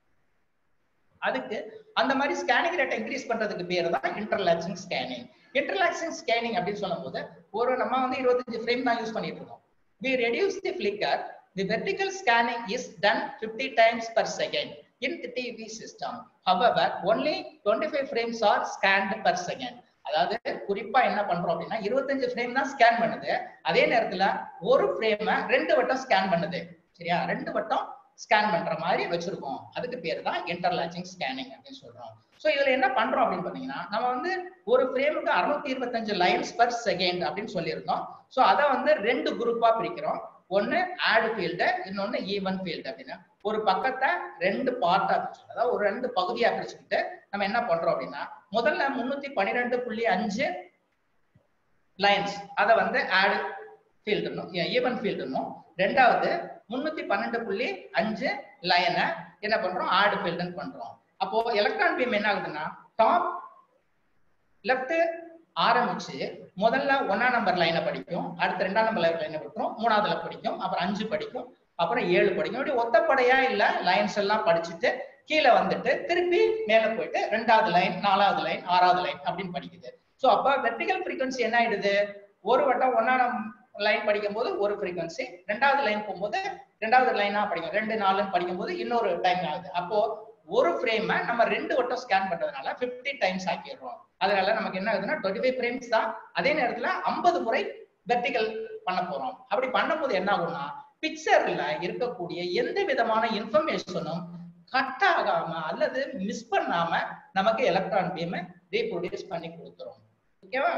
அதுக்கு அந்த மாதிரி ஸ்கேனிங் ரேட்டை இன்க்ரீஸ் பண்றதுக்கு பேர் தான் இன்டர்லாக்சிங் ஸ்கேனிங் இன்டர்லாக்சிங் ஸ்கேனிங் அப்படின்னு சொல்லும்போது ஒரு நம்ம வந்து இருபத்தஞ்சு ஃப்ரேம் தான் யூஸ் பண்ணிட்டு இருக்கோம் we reduce the flicker the vertical scanning is done 50 times per second in the TV system however only 25 frames are scanned per second அதாவது குறிப்பா என்ன பண்றோம் அப்படின்னா இருபத்தஞ்சு ஃப்ரேம் தான் ஸ்கேன் பண்ணுது அதே நேரத்துல ஒரு ஃப்ரேம ரெண்டு வட்டம் ஸ்கேன் பண்ணுது சரியா ரெண்டு வட்டம் ஸ்கேன் பண்ற மாதிரி வச்சிருக்கோம் அதுக்கு பேர் தான் இன்டர்லாச்சிங் ஸ்கேனிங் அப்படின்னு சொல்றோம் சோ இதுல என்ன பண்றோம் அப்படின்னு பாத்தீங்கன்னா நம்ம வந்து ஒரு ஃப்ரேமுக்கு அறுநூத்தி இருபத்தஞ்சு லைன்ஸ் பர் செகண்ட் அப்படின்னு சொல்லியிருந்தோம் சோ அதை வந்து ரெண்டு குரூப்பா பிரிக்கிறோம் ஒன்னு ஆட் ஃபீல்டு இன்னொன்னு ஈவன் ஃபீல்டு அப்படின்னு ஒரு பக்கத்தை ரெண்டு பார்ட்டா பிரிச்சு அதாவது ஒரு ரெண்டு பகுதியா பிரிச்சுக்கிட்டு நம்ம என்ன பண்றோம் அப்படின்னா முதல்ல முன்னூத்தி பன்னிரெண்டு புள்ளி அஞ்சு லைன்ஸ் அதை வந்து ஆட் ஃபீல்டுனும் ஈவன் ஃபீல்டுனும் ரெண்டாவது முன்னூத்தி பன்னெண்டு புள்ளி அஞ்சு லைனை என்ன பண்றோம் ஆடு ஃபீல்டுன்னு பண்றோம் அப்போ எலக்ட்ரான் பீம் என்ன ஆகுதுன்னா டாப் லெஃப்ட் ஆரம்பிச்சு முதல்ல ஒன்னா நம்பர் லைனை படிக்கும் அடுத்து ரெண்டாம் நம்பர் லைனை படிக்கும் மூணாவதுல படிக்கும் அப்புறம் அஞ்சு படிக்கும் அப்புறம் ஏழு படிக்கும் இப்படி ஒத்தப்படையா இல்ல லைன்ஸ் எல்லாம் படிச்சுட்டு கீழே வந்துட்டு திருப்பி மேல போயிட்டு ரெண்டாவது லைன் நாலாவது லைன் ஆறாவது லைன் அப்படின்னு படிக்குது சோ அப்ப வெர்டிகல் ஃப்ரீக்வன்சி என்ன ஆயிடுது ஒரு வட்டம் ஒன்னாம் லைன் படிக்கும் போது ஒரு ஃப்ரீக்வன்சி ரெண்டாவது லைன் போகும்போது ரெண்டாவது லைனா படிக்கும் ரெண்டு நாலுன்னு படிக்கும் போது இன்னொரு டைம் ஆகுது அப்போ ஒரு ஃப்ரேம நம்ம ரெண்டு வட்டம் ஸ்கேன் பண்றதுனால 50 டைம்ஸ் ஆக்கிடுறோம் அதனால நமக்கு என்ன ஆகுதுன்னா டுவெண்ட்டி ஃபைவ் ஃப்ரேம்ஸ் தான் அதே நேரத்துல ஐம்பது முறை வெர்டிகல் பண்ண போறோம் அப்படி பண்ணும்போது என்ன ஆகும்னா பிக்சர்ல இருக்கக்கூடிய எந்த விதமான இன்ஃபர்மேஷனும் கட் ஆகாம அல்லது மிஸ் பண்ணாம நமக்கு எலக்ட்ரான் பீம் ரீப்ரொடியூஸ் பண்ணி கொடுத்துரும் ஓகேவா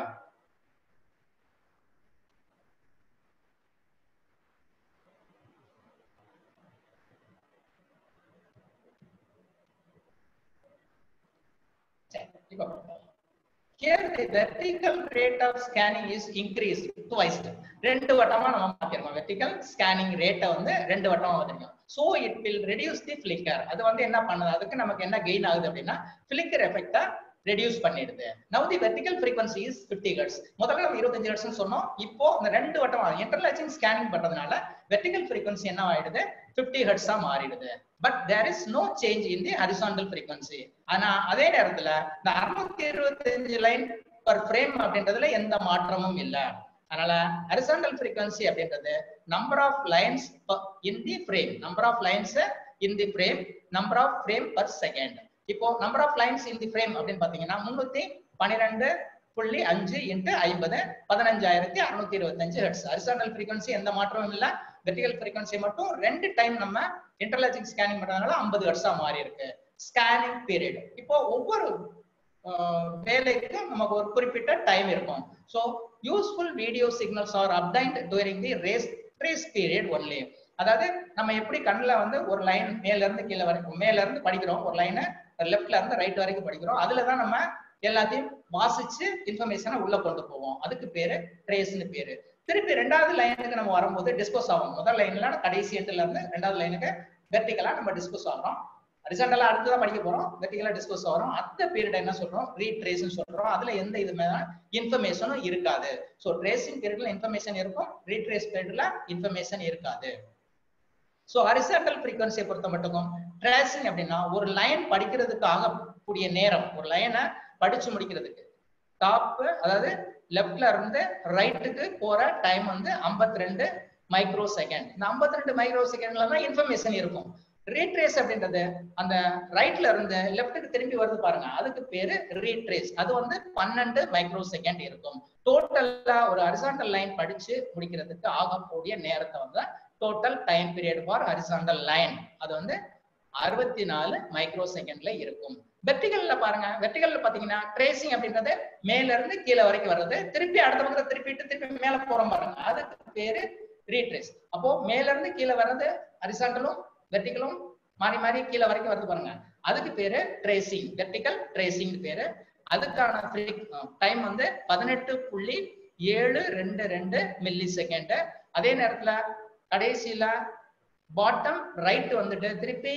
இப்போ here the vertical rate of scanning is increased twice ரெண்டு வட்டமா நம்ம மாத்திருக்கோம் vertical scanning rate வந்து ரெண்டு வட்டமா வந்திருக்கோம் so it will reduce the flicker அது வந்து என்ன பண்ணுது அதுக்கு நமக்கு என்ன கெயின் ஆகுது அப்படின்னா flicker எஃபெக்டா ரெடியூஸ் பண்ணிடுது now the vertical frequency is 50 hertz முதல்ல நம்ம 25 hertz னு சொன்னோம் இப்போ இந்த ரெண்டு வட்டம் இன்டர்லாச்சிங் ஸ்கேனிங் பண்றதுனால vertical frequency என்ன ஆயிடுது 50 hertz ஆ மாறிடுது but there is no change in the horizontal frequency ஆனா அதே நேரத்துல இந்த அறுநூத்தி இருபத்தஞ்சு லைன் பர் ஃப்ரேம் அப்படின்றதுல எந்த மாற்றமும் இல்ல அதனால ஹரிசாண்டல் ஃப்ரீக்வன்சி அப்படின்றது number of lines in the frame number of lines in the frame number of frame per second இப்போ number of lines in the frame அப்படின்னு பாத்தீங்கன்னா முன்னூத்தி பன்னிரெண்டு புள்ளி அஞ்சு இன்ட்டு ஐம்பது பதினஞ்சாயிரத்தி அறுநூத்தி இருபத்தஞ்சு ஹெட்ஸ் ஹரிசாண்டல் ஃப்ரீக்வன்சி எந்த மாற்றமும் இல்ல வெர்டிகல் ஃப்ரீக்வன்சி மட்டும் ரெண்டு டைம் நம்ம இன்டர்லாஜிக் ஸ்கேனிங் பண்றதுனால ஐம்பது ஹெட்ஸா மாறி இருக்கு ஸ்கேனிங் பீரியட் இப்போ ஒவ்வொரு வேலைக்கும் நமக்கு ஒரு குறிப்பிட்ட டைம் இருக்கும் so useful video signals are obtained during the race trace period only அதாவது நம்ம எப்படி கண்ணில் வந்து ஒரு லைன் மேல இருந்து கீழே வரைக்கும் மேல இருந்து படிக்கிறோம் ஒரு லைனை லெஃப்ட்ல இருந்து ரைட் வரைக்கும் படிக்கிறோம் அதுல தான் நம்ம எல்லாத்தையும் வாசிச்சு இன்ஃபர்மேஷனை உள்ள கொண்டு போவோம் அதுக்கு பேரு ட்ரேஸ்னு பேரு திருப்பி ரெண்டாவது லைனுக்கு நம்ம வரும்போது டிஸ்கோஸ் ஆகும் முதல் லைன்ல கடைசி எட்டுல இருந்து ரெண்டாவது லைனுக்கு வெர்டிகலா நம்ம டிஸ்கஸ் ஆகிறோம் ரிசல்டெல்லாம் அடுத்ததான் படிக்க போறோம் வெர்டிகலா டிஸ்கஸ் ஆகிறோம் அந்த பீரியட் என்ன சொல்றோம் ரீட்ரேஸ்னு சொல்றோம் அதுல எந்த இதுமே இன்ஃபர்மேஷனும் இருக்காது ஸோ ட்ரேசிங் பீரியட்ல இன்ஃபர்மேஷன் இருக்கும் ரீட்ரேஸ் பீரியட்ல இன்ஃபர்மேஷன் இருக்காது ஸோ ஹரிசாண்டல் ஃப்ரீக்வன்சியை பொறுத்த மட்டுக்கும் ட்ரேசிங் அப்படின்னா ஒரு லைன் படிக்கிறதுக்காக கூடிய நேரம் ஒரு லைனை படிச்சு முடிக்கிறதுக்கு டாப் அதாவது லெஃப்ட்ல இருந்து ரைட்டுக்கு போற டைம் வந்து ஐம்பத்தி ரெண்டு மைக்ரோ செகண்ட் இந்த ஐம்பத்தி ரெண்டு மைக்ரோ செகண்ட்ல தான் இன்ஃபர்மேஷன் இருக்கும் ரீட்ரேஸ் அப்படின்றது அந்த ரைட்ல இருந்து லெஃப்ட்டுக்கு திரும்பி வருது பாருங்க அதுக்கு பேரு ரீட்ரேஸ் அது வந்து பன்னெண்டு மைக்ரோ செகண்ட் இருக்கும் டோட்டலா ஒரு ஹரிசாண்டல் லைன் படிச்சு முடிக்கிறதுக்கு ஆகக்கூடிய நேரத்தை வந்து total time period for horizontal line அது வந்து அறுபத்தி நாலு மைக்ரோ செகண்ட்ல இருக்கும் வெர்டிகல்ல பாருங்க வெர்டிகல்ல பாத்தீங்கன்னா ட்ரேசிங் அப்படின்றது மேல இருந்து கீழே வரைக்கும் வர்றது திருப்பி அடுத்த பக்கத்துல திருப்பிட்டு திருப்பி மேல போறோம் பாருங்க அதுக்கு பேரு ரீட்ரேஸ் அப்போ மேல இருந்து கீழே வர்றது ஹரிசாண்டலும் வெர்டிகலும் மாறி மாறி கீழே வரைக்கும் வருது பாருங்க அதுக்கு பேரு ட்ரேசிங் வெர்டிகல் ட்ரேசிங் பேரு அதுக்கான டைம் வந்து பதினெட்டு புள்ளி ஏழு ரெண்டு ரெண்டு மில்லி செகண்ட் அதே நேரத்துல கடைசியில பாட்டம் ரைட் வந்துட்டு திருப்பி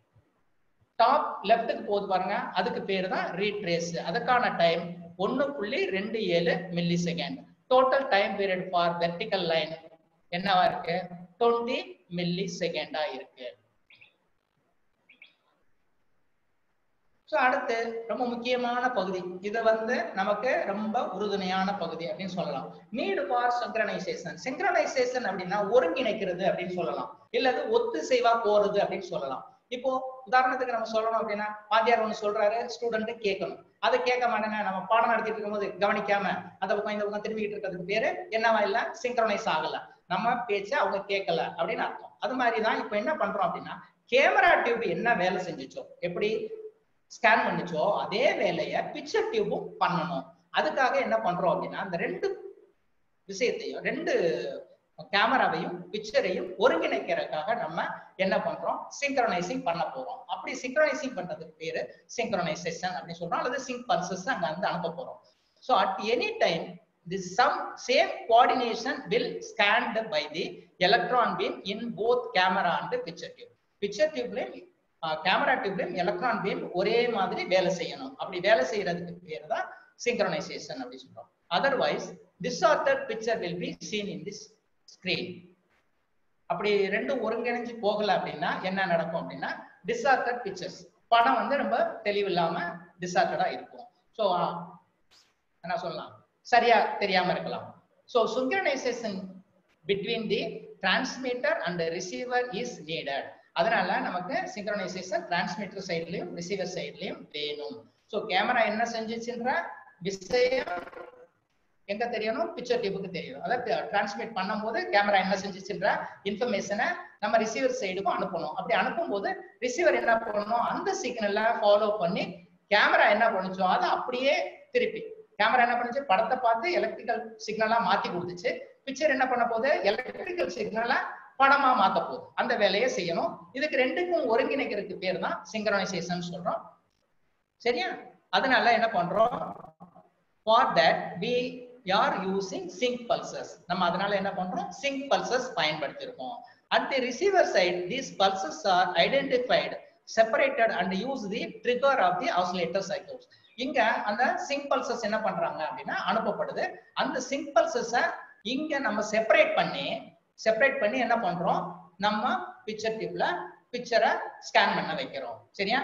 டாப் லெஃப்ட்டுக்கு போகுது பாருங்க அதுக்கு பேரு தான் ரீட்ரேஸ் அதுக்கான டைம் ஒன்னு புள்ளி ரெண்டு ஏழு millisecond total time period for vertical line என்னவா இருக்கு டுவெண்ட்டி மில்லி செகண்டா இருக்கு ஸோ அடுத்து ரொம்ப முக்கியமான பகுதி இது வந்து நமக்கு ரொம்ப உறுதுணையான பகுதி அப்படின்னு சொல்லலாம் நீடு ஃபார் சிங்க்ரனைசேஷன் சிங்க்ரனைசேஷன் அப்படின்னா ஒருங்கிணைக்கிறது அப்படின்னு சொல்லலாம் இல்லது ஒத்துசைவா போறது அப்படின்னு சொல்லலாம் இப்போ உதாரணத்துக்கு நம்ம சொல்லணும் அப்படின்னா வாத்தியார் ஒண்ணு சொல்றாரு ஸ்டூடெண்ட் கேட்கணும் அதை கேட்க மாட்டேங்க நம்ம பாடம் நடத்திட்டு இருக்கும்போது கவனிக்காம அந்த பக்கம் இந்த பக்கம் திரும்பிக்கிட்டு இருக்கிறதுக்கு பேரு என்னவா இல்ல சிங்க்ரனைஸ் ஆகல நம்ம பேச்ச அவங்க கேட்கல அப்படின்னு அர்த்தம் அது மாதிரிதான் இப்போ என்ன பண்றோம் அப்படின்னா கேமரா டியூப் என்ன வேலை செஞ்சுச்சோ எப்படி ஸ்கேன் பண்ணுச்சோ அதே வேலையை பிக்சர் டியூபும் பண்ணணும் அதுக்காக என்ன பண்றோம் அப்படின்னா அந்த ரெண்டு விஷயத்தையும் ரெண்டு கேமராவையும் பிக்சரையும் ஒருங்கிணைக்கிறதுக்காக நம்ம என்ன பண்றோம் சிங்க்ரனைசிங் பண்ண போறோம் அப்படி சிங்க்ரனைசிங் பண்றதுக்கு பேரு சிங்க்ரனைசேஷன் அப்படின்னு சொல்றோம் அல்லது சிங்க் பல்சஸ் அங்க வந்து அனுப்ப போறோம் so at any time the some same coordination will scanned by the electron beam in both camera and picture tube picture tubeலயும் கேமரா டியூப்லயும் எலக்ட்ரான் பீம் ஒரே மாதிரி வேலை செய்யணும் அப்படி வேலை செய்யறதுக்கு பேர் தான் சிங்க்ரனைசேஷன் அப்படி சொல்றோம் otherwise disorder picture will be seen in this screen அப்படி ரெண்டும் ஒருங்கிணைஞ்சு போகல அப்படின்னா என்ன நடக்கும் அப்படின்னா டிஸ்ஆர்டர் பிக்சர்ஸ் படம் வந்து ரொம்ப தெளிவில்லாம டிஸ்ஆர்டடா இருக்கும் ஸோ என்ன சொல்லலாம் சரியா தெரியாம இருக்கலாம் so synchronisation between the transmitter and receiver is needed அதனால நமக்கு சிங்க்ரனைசேஷன் டிரான்ஸ்மிட்டர் சைட்லயும் ரிசீவர் சைட்லயும் வேணும் ஸோ கேமரா என்ன செஞ்சுச்சுன்ற விஷயம் எங்க தெரியணும் பிக்சர் டியூபுக்கு தெரியும் அதாவது டிரான்ஸ்மிட் பண்ணும்போது கேமரா என்ன செஞ்சுச்சுன்ற இன்ஃபர்மேஷனை நம்ம ரிசீவர் சைடுக்கும் அனுப்பணும் அப்படி அனுப்பும்போது ரிசீவர் என்ன பண்ணணும் அந்த சிக்னலை ஃபாலோ பண்ணி கேமரா என்ன பண்ணுச்சோ அதை அப்படியே திருப்பி கேமரா என்ன பண்ணுச்சு படத்தை பார்த்து எலக்ட்ரிக்கல் சிக்னலா மாத்தி கொடுத்துச்சு பிக்சர் என்ன பண்ண போகுது எலக்ட்ரிக்கல் சிக்னலா படமா மாத்த போகுது அந்த வேலையை செய்யணும் இதுக்கு ரெண்டுக்கும் ஒருங்கிணைக்கிறதுக்கு பேர் தான் சிங்க்ரனைசேஷன் சொல்றோம் சரியா அதனால என்ன பண்றோம் for that we are using sync pulses நம்ம அதனால என்ன பண்றோம் சிங்க் பல்சஸ் பயன்படுத்தியிருக்கோம் at the receiver side these pulses are identified separated and use the trigger of the oscillator cycles இங்க அந்த சிங்க் பல்சஸ் என்ன பண்றாங்க அப்படின்னா அனுப்பப்படுது அந்த சிங்க் பல்சஸ இங்க நம்ம செப்பரேட் பண்ணி செப்பரேட் பண்ணி என்ன பண்றோம் நம்ம பிக்சர் டியூப்ல பிக்சரை ஸ்கேன் பண்ண வைக்கிறோம் சரியா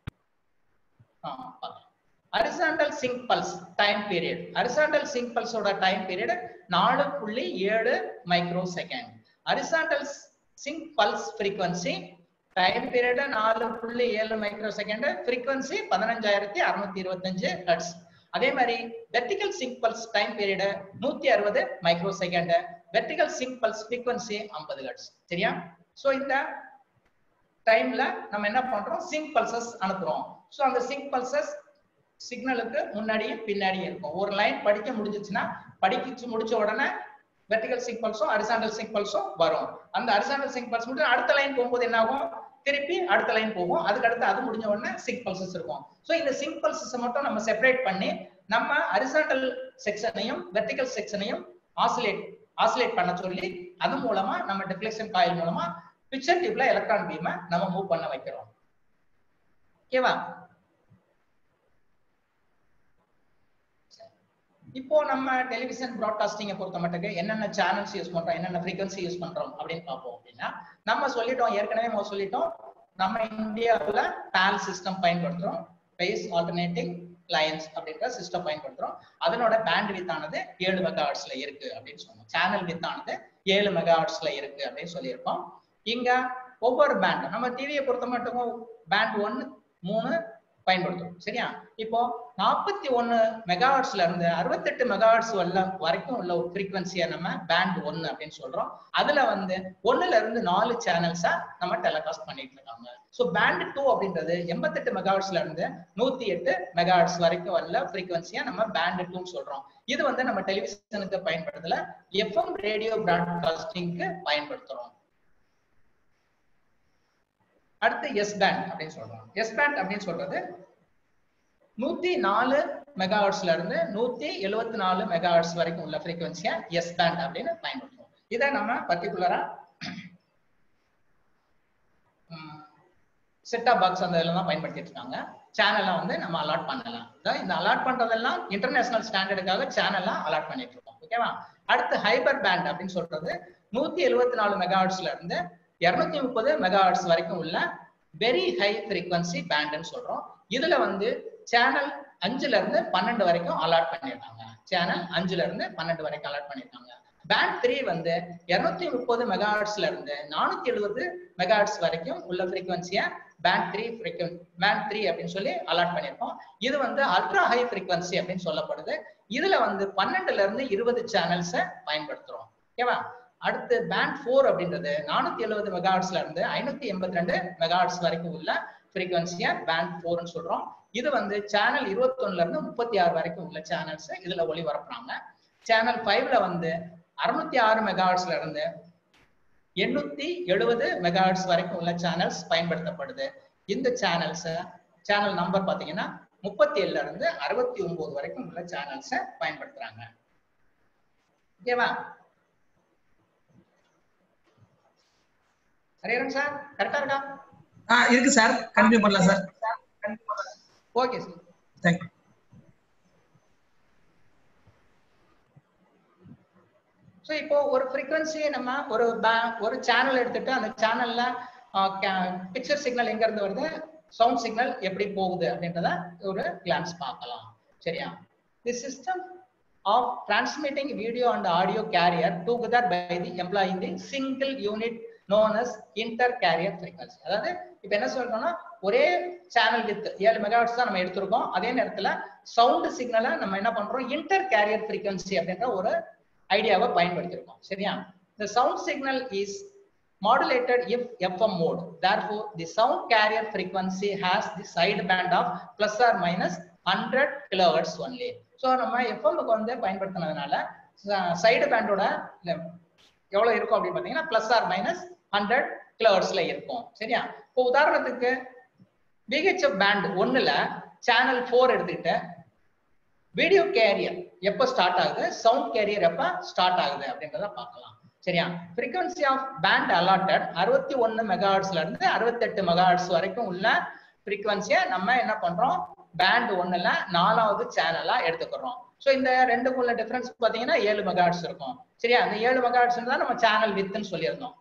horizontal sync pulse time period horizontal sync பல்ஸோட டைம் பீரியட் நாலு புள்ளி ஏழு microsecond horizontal sync pulse frequency time period நாலு புள்ளி ஏழு மைக்ரோ செகண்ட் ஃப்ரீக்வன்சி பதினஞ்சாயிரத்தி அறுநூத்தி இருபத்தஞ்சு ஹெர்ட்ஸ் அதே மாதிரி vertical sync pulse time period நூத்தி அறுபது microsecond vertical sync pulse frequency ஐம்பது ஹெர்ட்ஸ் சரியா சோ இந்த டைம்ல நம்ம என்ன பண்றோம் சிங்க் பல்சஸ் அனுப்புறோம் சோ அந்த சிங்க் பல்சஸ் சிக்னலுக்கு முன்னாடியும் பின்னாடியும் இருக்கும் ஒரு லைன் படிக்க முடிஞ்சிச்சுன்னா படிச்சு முடிச்ச உடனே வெர்டிகல் சிங்க் பல்ஸும் அரிசாண்டல் சிங்க் பல்ஸும் வரும் அந்த அரிசாண்டல் சிங்க் பல்ஸ் முடிஞ்சு அடுத்த லைன் போகும்போது என்ன ஆகும் திருப்பி அடுத்த லைன் போகும் அதுக்கு அடுத்து அது முடிஞ்ச உடனே சிங்க் பல்சஸ் இருக்கும் ஸோ இந்த சிங்க் பல்சஸ் மட்டும் நம்ம செப்பரேட் பண்ணி நம்ம அரிசாண்டல் செக்ஷனையும் வெர்டிகல் செக்ஷனையும் ஆசிலேட் ஆசிலேட் பண்ண சொல்லி அது மூலமா நம்ம டிஃப்ளெக்ஷன் காயில் மூலமா பிக்சர் டியூப்ல எலக்ட்ரான் பீமை நம்ம மூவ் பண்ண வைக்கிறோம் ஓகேவா இப்போ நம்ம டெலிவிஷன் ப்ராட்காஸ்டிங்கை பொறுத்த மட்டுக்கு என்னென்ன சேனல்ஸ் யூஸ் பண்றோம் என்னென்ன ஃப்ரீக்வன்சி யூஸ் பண்றோம் அப்படின்னு பார்ப்போம் அப்படின்னா நம்ம சொல்லிட்டோம் ஏற்கனவே நம்ம சொல்லிட்டோம் நம்ம இந்தியாவில் பேல் சிஸ்டம் பயன்படுத்துறோம் பேஸ் ஆல்டர்னேட்டிங் லைன்ஸ் அப்படின்ற சிஸ்டம் பயன்படுத்துறோம் அதனோட பேண்ட் வித் ஆனது ஏழு மெகா ஹார்ட்ஸ்ல இருக்கு அப்படின்னு சொன்னோம் சேனல் வித் ஆனது ஏழு மெகா ஹார்ட்ஸ்ல இருக்கு அப்படின்னு சொல்லியிருக்கோம் இங்க ஒவ்வொரு பேண்ட் நம்ம டிவியை பொறுத்த மட்டும் பேண்ட் ஒன்னு மூணு பயன்படுத்தும் சரியா இப்போ நாற்பத்தி ஒன்னு மெகாஹர்ட்ஸ்ல இருந்து அறுபத்தெட்டு மெகாஹர்ட்ஸ் வரல வரைக்கும் உள்ள ஒரு ஃப்ரீக்வன்சியை நம்ம பேண்ட் ஒன்னு அப்படின்னு சொல்றோம் அதுல வந்து ஒண்ணுல இருந்து நாலு சேனல்ஸா நம்ம டெலிகாஸ்ட் பண்ணிட்டு இருக்காங்க ஸோ பேண்ட் டூ அப்படின்றது எண்பத்தெட்டு மெகாஹர்ட்ஸ்ல இருந்து நூத்தி எட்டு மெகாஹர்ட்ஸ் வரைக்கும் உள்ள ஃப்ரீக்வன்சியா நம்ம பேண்ட் டூன்னு சொல்றோம் இது வந்து நம்ம டெலிவிஷனுக்கு பயன்படுத்தல எஃப்எம் ரேடியோ பிராட்காஸ்டிங்க்கு பயன்படுத்துறோம் அடுத்து எஸ் பேண்ட் அப்படின்னு சொல்றோம் எஸ் பேண்ட் அப்படின்னு சொல்றது நூத்தி நாலு மெகாஹர்ட்ஸ்ல இருந்து நூத்தி எழுவத்தி நாலு மெகாஹர்ட்ஸ் வரைக்கும் உள்ள ஃப்ரீக்வன்சியா எஸ் பேண்ட் அப்படின்னு பயன்படுத்துவோம் இதை நம்ம பர்டிகுலரா செட்டா பாக்ஸ் அந்த இதெல்லாம் தான் பயன்படுத்திட்டு இருக்காங்க சேனல்லாம் வந்து நம்ம அலாட் பண்ணலாம் அதாவது இந்த அலாட் பண்றதெல்லாம் இன்டர்நேஷனல் ஸ்டாண்டர்டுக்காக சேனல்லாம் அலாட் பண்ணிட்டு இருக்கோம் ஓகேவா அடுத்து ஹைபர் பேண்ட் அப்படின்னு சொல்றது நூத்தி எழுவத்தி நாலு மெகாஹர்ட்ஸ்ல இருந்து இருநூத்தி முப்பது மெகாஹர்ட்ஸ் வரைக்கும் உள்ள வெரி ஹை ஃப்ரீக்வன்சி பேண்ட்னு சொல்றோம் இதுல வந்து சேனல் அஞ்சுல இருந்து பன்னெண்டு வரைக்கும் அலாட் பண்ணியிருக்காங்க சேனல் அஞ்சுல இருந்து பன்னெண்டு வரைக்கும் அலாட் பண்ணியிருக்காங்க பேண்ட் த்ரீ வந்து இருநூத்தி முப்பது மெகாஹர்ட்ஸ்ல இருந்து நானூத்தி எழுபது மெகாஹர்ட்ஸ் வரைக்கும் உள்ள ஃப்ரீக்வன்சியை band three frequency band three அப்படின்னு சொல்லி அலாட் பண்ணியிருக்கோம் இது வந்து அல்ட்ரா ஹை ஃப்ரீக்வன்சி அப்படின்னு சொல்லப்படுது இதுல வந்து பன்னெண்டுல இருந்து இருபது சேனல்ஸை பயன்படுத்துறோம் ஓகேவா அடுத்து பேண்ட் ஃபோர் அப்படின்றது நானூத்தி எழுபது மெகாஹர்ட்ஸ்ல இருந்து ஐநூத்தி எண்பத்தி ரெண்டு மெகாஹர்ட்ஸ் வரைக்கும் உள்ள ஃப்ரீக்வன்சியை பேண்ட் ஃபோர்னு சொல்றோம் இது வந்து சேனல் இருபத்தொன்னுல இருந்து முப்பத்தி ஆறு வரைக்கும் உள்ள சேனல்ஸ் இதுல ஒளிபரப்புறாங்க சேனல் ஃபைவ்ல வந்து அறுநூத்தி ஆறு மெகாஹர்ட்ஸ்ல இருந்து எண்ணூத்தி எழுபது மெகாஹர்ட்ஸ் வரைக்கும் உள்ள சேனல்ஸ் பயன்படுத்தப்படுது இந்த சேனல்ஸ் சேனல் நம்பர் பாத்தீங்கன்னா முப்பத்தி ஏழுல இருந்து அறுபத்தி ஒன்பது வரைக்கும் உள்ள சேனல்ஸை பயன்படுத்துறாங்க ஓகேவா ஹரிஹரன் சார் கரெக்டா இருக்கா ஆ இருக்கு சார் கண்டினியூ பண்ணலாம் sir okay sir thank you so இப்போ ஒரு ஃப்ரீக்வன்சியை நம்ம ஒரு ba- ஒரு சேனல் எடுத்துட்டு அந்த சேனல்ல பிக்சர் சிக்னல் எங்க இருந்து வருது சவுண்ட் சிக்னல் எப்படி போகுது அப்படின்றத ஒரு கிளான்ஸ் பார்க்கலாம் சரியா the system of transmitting video and audio carrier together by the employ the single unit known as inter carrier frequency அதாவது இப்போ என்ன சொல்றோம்னா ஒரே சேனல் வித் ஏழு மெகாஹெர்ட்ஸ் தான் நம்ம எடுத்திருக்கோம் அதே நேரத்துல சவுண்ட் சிக்னலை நம்ம என்ன பண்றோம் இன்டர் கேரியர் ஃப்ரீக்வன்சி அப்படின்ற ஒரு ஐடியாவை பயன்படுத்தியிருக்கோம் சரியா the sound signal is modulated if fm mode therefore the sound carrier frequency has the side band of plus or minus 100 kilohertz only so நம்ம fm க்கு வந்து பயன்படுத்தினதுனால சைடு பேண்டோட எவ்வளவு இருக்கும் அப்படின்னு பாத்தீங்கன்னா பிளஸ் ஆர் மைனஸ் ஹண்ட்ரட் கிலோஹெர்ட்ஸ்ல இருக்கும் சரியா இப்போ உதாரணத்துக்கு விஹெச்எஃப் பேண்ட் ஒண்ணுல சேனல் ஃபோர் எடுத்துக்கிட்டு வீடியோ கேரியர் எப்ப ஸ்டார்ட் ஆகுது சவுண்ட் கேரியர் எப்ப ஸ்டார்ட் ஆகுது அப்படின்றத பார்க்கலாம் சரியா frequency ஆஃப் பேண்ட் அலாட்டட் அறுபத்தி ஒன்னு மெகாஹர்ட்ஸ்ல இருந்து அறுபத்தெட்டு மெகாஹர்ட்ஸ் வரைக்கும் உள்ள frequency-ய நம்ம என்ன பண்றோம் பேண்ட் ஒண்ணுல நாலாவது சேனலா எடுத்துக்கிறோம் சோ இந்த ரெண்டுக்குள்ள டிஃபரன்ஸ் பாத்தீங்கன்னா ஏழு மெகாஹர்ட்ஸ் இருக்கும் சரியா அந்த ஏழு மெகாஹர்ட்ஸ் தான் நம்ம சேனல் வித்துன்னு சொல்லியிருந்தோம்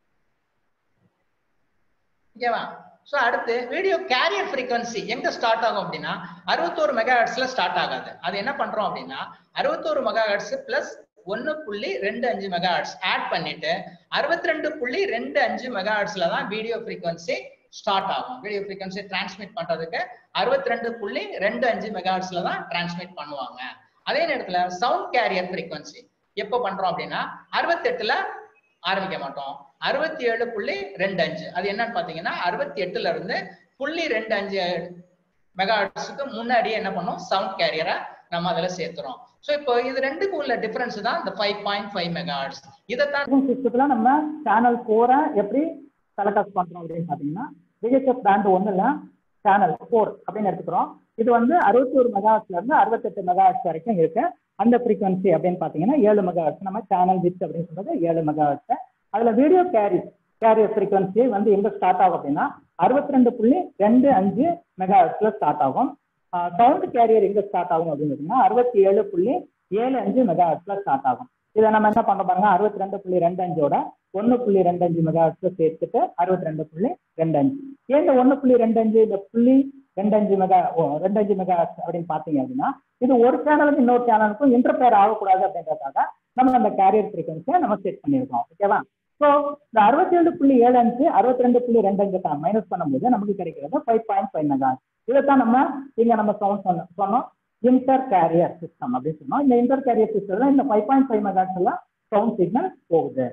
ஓகேவா சோ அடுத்து வீடியோ கேரியர் frequency எங்க ஸ்டார்ட் ஆகும் அப்படின்னா அறுபத்தோரு மெகா ஹெர்ட்ஸ்ல ஸ்டார்ட் ஆகாது அது என்ன பண்றோம் அப்படின்னா அறுபத்தோரு மெகா ஹெர்ட்ஸ் பிளஸ் ஒன்னு புள்ளி ரெண்டு அஞ்சு மெகா ஹெர்ட்ஸ் ஆட் பண்ணிட்டு அறுபத்தி ரெண்டு புள்ளி ரெண்டு அஞ்சு மெகா ஹெர்ட்ஸ்ல தான் வீடியோ frequency ஸ்டார்ட் ஆகும் வீடியோ frequency டிரான்ஸ்மிட் பண்றதுக்கு அறுபத்தி ரெண்டு புள்ளி ரெண்டு அஞ்சு மெகா ஹெர்ட்ஸ்ல தான் டிரான்ஸ்மிட் பண்ணுவாங்க அதே நேரத்துல சவுண்ட் கேரியர் frequency எப்போ பண்றோம் அப்படின்னா அறுபத்தெட்டுல ஆரம்பிக்க மாட்டோம் அறுபத்தி ஏழு புள்ளி ரெண்டு அஞ்சு அது என்னன்னு பாத்தீங்கன்னா அறுபத்தி எட்டுல இருந்து புள்ளி ரெண்டு அஞ்சு மெகாஹெர்ட்ஸுக்கு முன்னாடியே என்ன பண்ணோம் சவுண்ட் கேரியரை நம்ம அதுல சேர்த்துறோம் சோ இப்போ இது ரெண்டுக்கும் உள்ள டிஃபரன்ஸ் தான் இந்த ஃபைவ் பாயிண்ட் ஃபைவ் மெகாஹெர்ட்ஸ் இதைத்தான் சிஸ்டத்துல நம்ம சேனல் ஃபோரை எப்படி செலக்ட் பண்றோம் அப்படின்னு பாத்தீங்கன்னா விஹெச்எஃப் பேண்ட் ஒண்ணுல சேனல் ஃபோர் அப்படின்னு எடுத்துக்கிறோம் இது வந்து அறுபத்தி ஒரு மெகாஹெர்ட்ஸ்ல இருந்து அறுபத்தெட்டு மெகாஹெர்ட்ஸ் வரைக்கும் இருக்கு அந்த ஃப்ரீக்வன்சி அப்படின்னு பாத்தீங்கன்னா ஏழு மெகாஹெர்ட்ஸ் நம்ம சேனல் வித் அப்படின்னு சொல்றது ஏழு மெகாஹெர்ட்ஸ் அதுல வீடியோ கேரி கேரியர் ஃப்ரீக்வன்சி வந்து எங்க ஸ்டார்ட் ஆகும் அப்படின்னா அறுபத்தி ரெண்டு புள்ளி ரெண்டு அஞ்சு மெகாஹெர்ட்ஸ்ல ஸ்டார்ட் ஆகும் சவுண்ட் கேரியர் எங்க ஸ்டார்ட் ஆகும் அப்படின்னு பார்த்தீங்கன்னா அறுபத்தி ஏழு புள்ளி ஏழு அஞ்சு மெகாஹெர்ட்ஸ்ல ஸ்டார்ட் ஆகும் இதை நம்ம என்ன பண்ண பாருங்க அறுபத்தி ரெண்டு புள்ளி ரெண்டு அஞ்சோட ஒன்னு புள்ளி ரெண்டு அஞ்சு மெகாஹெர்ட்ஸ்ல சேர்த்துட்டு அறுபத்தி ரெண்டு புள்ளி ரெண்டு அஞ்சு ஏன் இந்த ஒன்னு புள்ளி ரெண்டு அஞ்சு இந்த புள்ளி ரெண்டு அஞ்சு மெகா ஓ, ரெண்டு அஞ்சு மெகா அப்படின்னு பாத்தீங்க அப்படின்னா இது ஒரு சேனலுக்கு இன்னொரு சேனலுக்கும் இன்டர்ஃபேர் ஆகக்கூடாது அப்படின்றதுக்காக நம்ம அந்த கேரியர் ஃப்ரீக்வன்சியை நம்ம செட் பண்ணியிருக்கோம் ஓகேவா ஸோ இந்த அறுபத்தி ஏழு புள்ளி ஏழு அஞ்சு அறுபத்தி ரெண்டு புள்ளி ரெண்டு அஞ்சு தான் மைனஸ் பண்ணும்போது நமக்கு கிடைக்கிறது ஃபைவ் பாயிண்ட் ஃபைவ் மெகா இதைத்தான் நம்ம இங்க நம்ம சவுண்ட் சொன்னோம் சொன்னோம் இன்டர் கேரியர் சிஸ்டம் அப்படின்னு சொன்னோம் இந்த இன்டர் கேரியர் சிஸ்டம்ல இந்த ஃபைவ் பாயிண்ட் ஃபைவ் மெகாட்ஸ் எல்லாம் சவுண்ட் சிக்னல் போகுது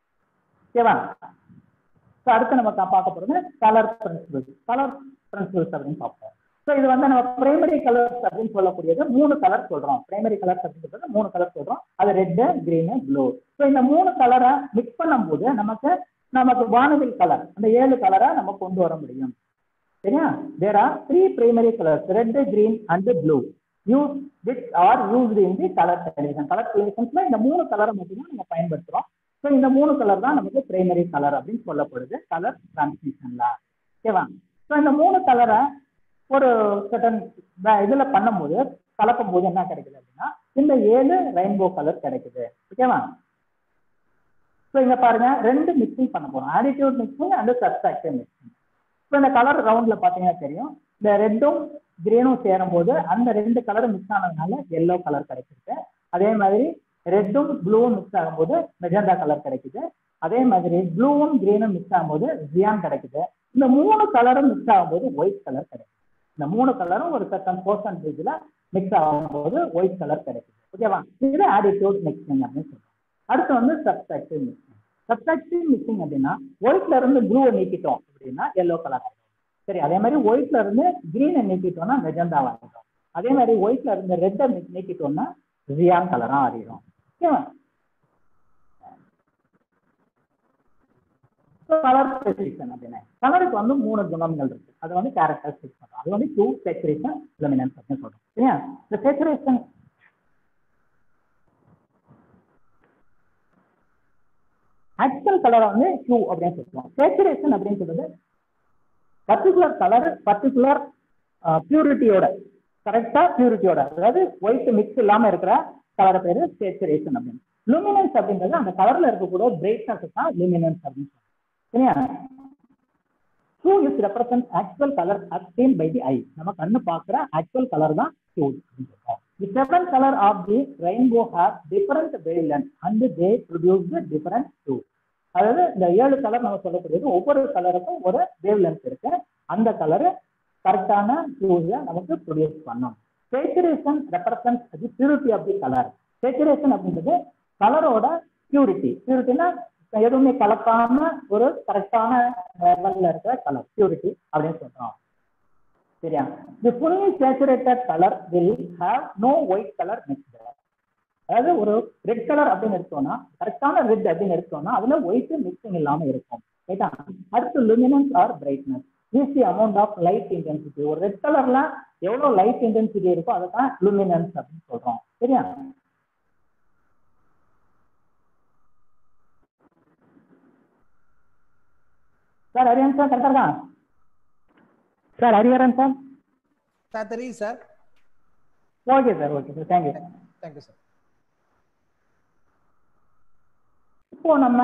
ஓகேவா ஸோ அடுத்து நம்ம கா- பார்க்க போறது கலர் பிரின்சிபல்ஸ் கலர் பிரின்சிபல்ஸ் அப்படின்னு பார்ப்போம் ஸோ இது வந்து நம்ம பிரைமரி கலர்ஸ் அப்படின்னு சொல்லக்கூடியது மூணு கலர் சொல்றோம் பிரைமரி கலர்ஸ் அப்படின்னு சொல்றது மூணு கலர் சொல்றோம் அது ரெட்டு கிரீனு ப்ளூ ஸோ இந்த மூணு கலரை மிக்ஸ் பண்ணும்போது நமக்கு நமக்கு வானவில் கலர் அந்த ஏழு கலரை நம்ம கொண்டு வர முடியும் சரியா there are three primary colours red green and blue use which are used in the colour television கலர் டெலிவிஷன்ஸ்ல இந்த மூணு கலரை மட்டும்தான் நம்ம பயன்படுத்துறோம் ஸோ இந்த மூணு கலர் தான் நமக்கு பிரைமரி கலர் அப்படின்னு சொல்லப்படுது கலர் டிரான்ஸ்மிஷன்ல ஓகேவா ஸோ இந்த மூணு கலரை ஒரு சட்டன் இதுல பண்ணும்போது கலக்கும் போது என்ன கிடைக்குது அப்படின்னா இந்த ஏழு ரெயின்போ கலர் கிடைக்குது ஓகேவா ஸோ இங்க பாருங்க ரெண்டு மிக்சிங் பண்ண போறோம் additive mixing and subtractive mixing so இந்த கலர் ரவுண்ட்ல பாத்தீங்கன்னா தெரியும் இந்த ரெட்டும் கிரீனும் சேரும் போது அந்த ரெண்டு கலரும் மிக்ஸ் ஆனதுனால எல்லோ கலர் கிடைச்சிருக்கு அதே மாதிரி ரெட்டும் ப்ளூவும் மிக்ஸ் ஆகும்போது மெஜந்தா கலர் கிடைக்குது அதே மாதிரி ப்ளூவும் கிரீனும் மிக்ஸ் ஆகும்போது ஜியான் கிடைக்குது இந்த மூணு கலரும் மிக்ஸ் ஆகும்போது ஒயிட் கலர் கிடைக்குது இந்த மூணு கலரும் ஒரு சர்டன் பர்சன்டேஜ்ல மிக்ஸ் ஆகும்போது ஒயிட் கலர் கிடைக்குது ஓகேவா இது ஆடிடியூட் மிக்சிங் அப்படின்னு சொல்றோம் அடுத்து வந்து சப்ஸ்ட்ராக்டிவ் மிக்சிங் சப்ஸ்ட்ராக்டிவ் மிக்சிங் அப்படின்னா ஒயிட்ல இருந்து ப்ளூவை நீக்கிட்டோம் அப்படின்னா எல்லோ கலர் ஆகிடும் சரி அதே மாதிரி ஒயிட்ல இருந்து கிரீனை நீக்கிட்டோம்னா மெஜந்தா ஆகிடும் அதே மாதிரி ஒயிட்ல இருந்து ரெட்டை நீக்கிட்டோம்னா ஜியான் கலரா ஆகிடும் ஓகேவா கலர் ஸ்பெசிஃபிகேஷன் அப்படின்னா கலருக்கு வந்து மூணு குணங்கள் இருக்கு அது வந்து கேரக்டரிஸ்டிக் சொல்றோம் அது வந்து டூ சேச்சுரேஷன் லெமினன்ஸ் அப்படின்னு சொல்றோம் சரியா இந்த சேச்சுரேஷன் ஆக்சுவல் கலரை வந்து ஹியூ அப்படின்னு சொல்லுவோம் சேச்சுரேஷன் அப்படின்னு சொல்றது பர்டிகுலர் கலர் பர்டிகுலர் பியூரிட்டியோட கரெக்டா பியூரிட்டியோட அதாவது ஒயிட் மிக்ஸ் இல்லாம இருக்கிற கலரை பேரு சேச்சுரேஷன் அப்படின்னு லூமினன்ஸ் அப்படின்றது அந்த கலர்ல இருக்கக்கூடிய பிரைட்னஸ் தான் லூமினன்ஸ் அப்படின்னு சொல்றோம் சரியா hue is represent actual colour obtain by the eye நம்ம கண்ணு பார்க்குற ஆக்சுவல் கலர் தான் ஹூ அப்படின்னு சொல்றோம் the seven colour of the rainbow have different wavelength and they produce different hue அதாவது இந்த ஏழு கலர் நம்ம சொல்லக்கூடியது ஒவ்வொரு கலருக்கும் ஒரு வேவ் லென்த் இருக்கு அந்த கலர் கரெக்டான ஹூஸை நமக்கு ப்ரொடியூஸ் பண்ணும் saturation represent the purity of the colour saturation அப்படின்றது கலரோட பியூரிட்டி பியூரிட்டினா எதுவுமே கலக்காம ஒரு கரெக்டான லெவல்ல இருக்கிற கலர் பியூரிட்டி அப்படின்னு சொல்றோம் சரியா the fully saturated colour will have no white colour mixed அதாவது ஒரு ரெட் கலர் அப்படின்னு எடுத்தோம்னா கரெக்டான ரெட் அப்படின்னு எடுத்தோம்னா அதுல ஒயிட் மிக்சிங் இல்லாம இருக்கும் ரைட்டா அடுத்து luminance or brightness is the amount of light intensity ஒரு ரெட் கலர்ல எவ்வளவு லைட் இன்டென்சிட்டி இருக்கோ அதை தான் லுமினன்ஸ் அப்படின்னு சொல்றோம் சரியா சார் ஹரிஹரன் சார் கரெக்டா இருக்கா சார் ஹரிஹரன் சார் சார் தெரியுது sir okay sir okay sir thank you thank you sir இப்போ நம்ம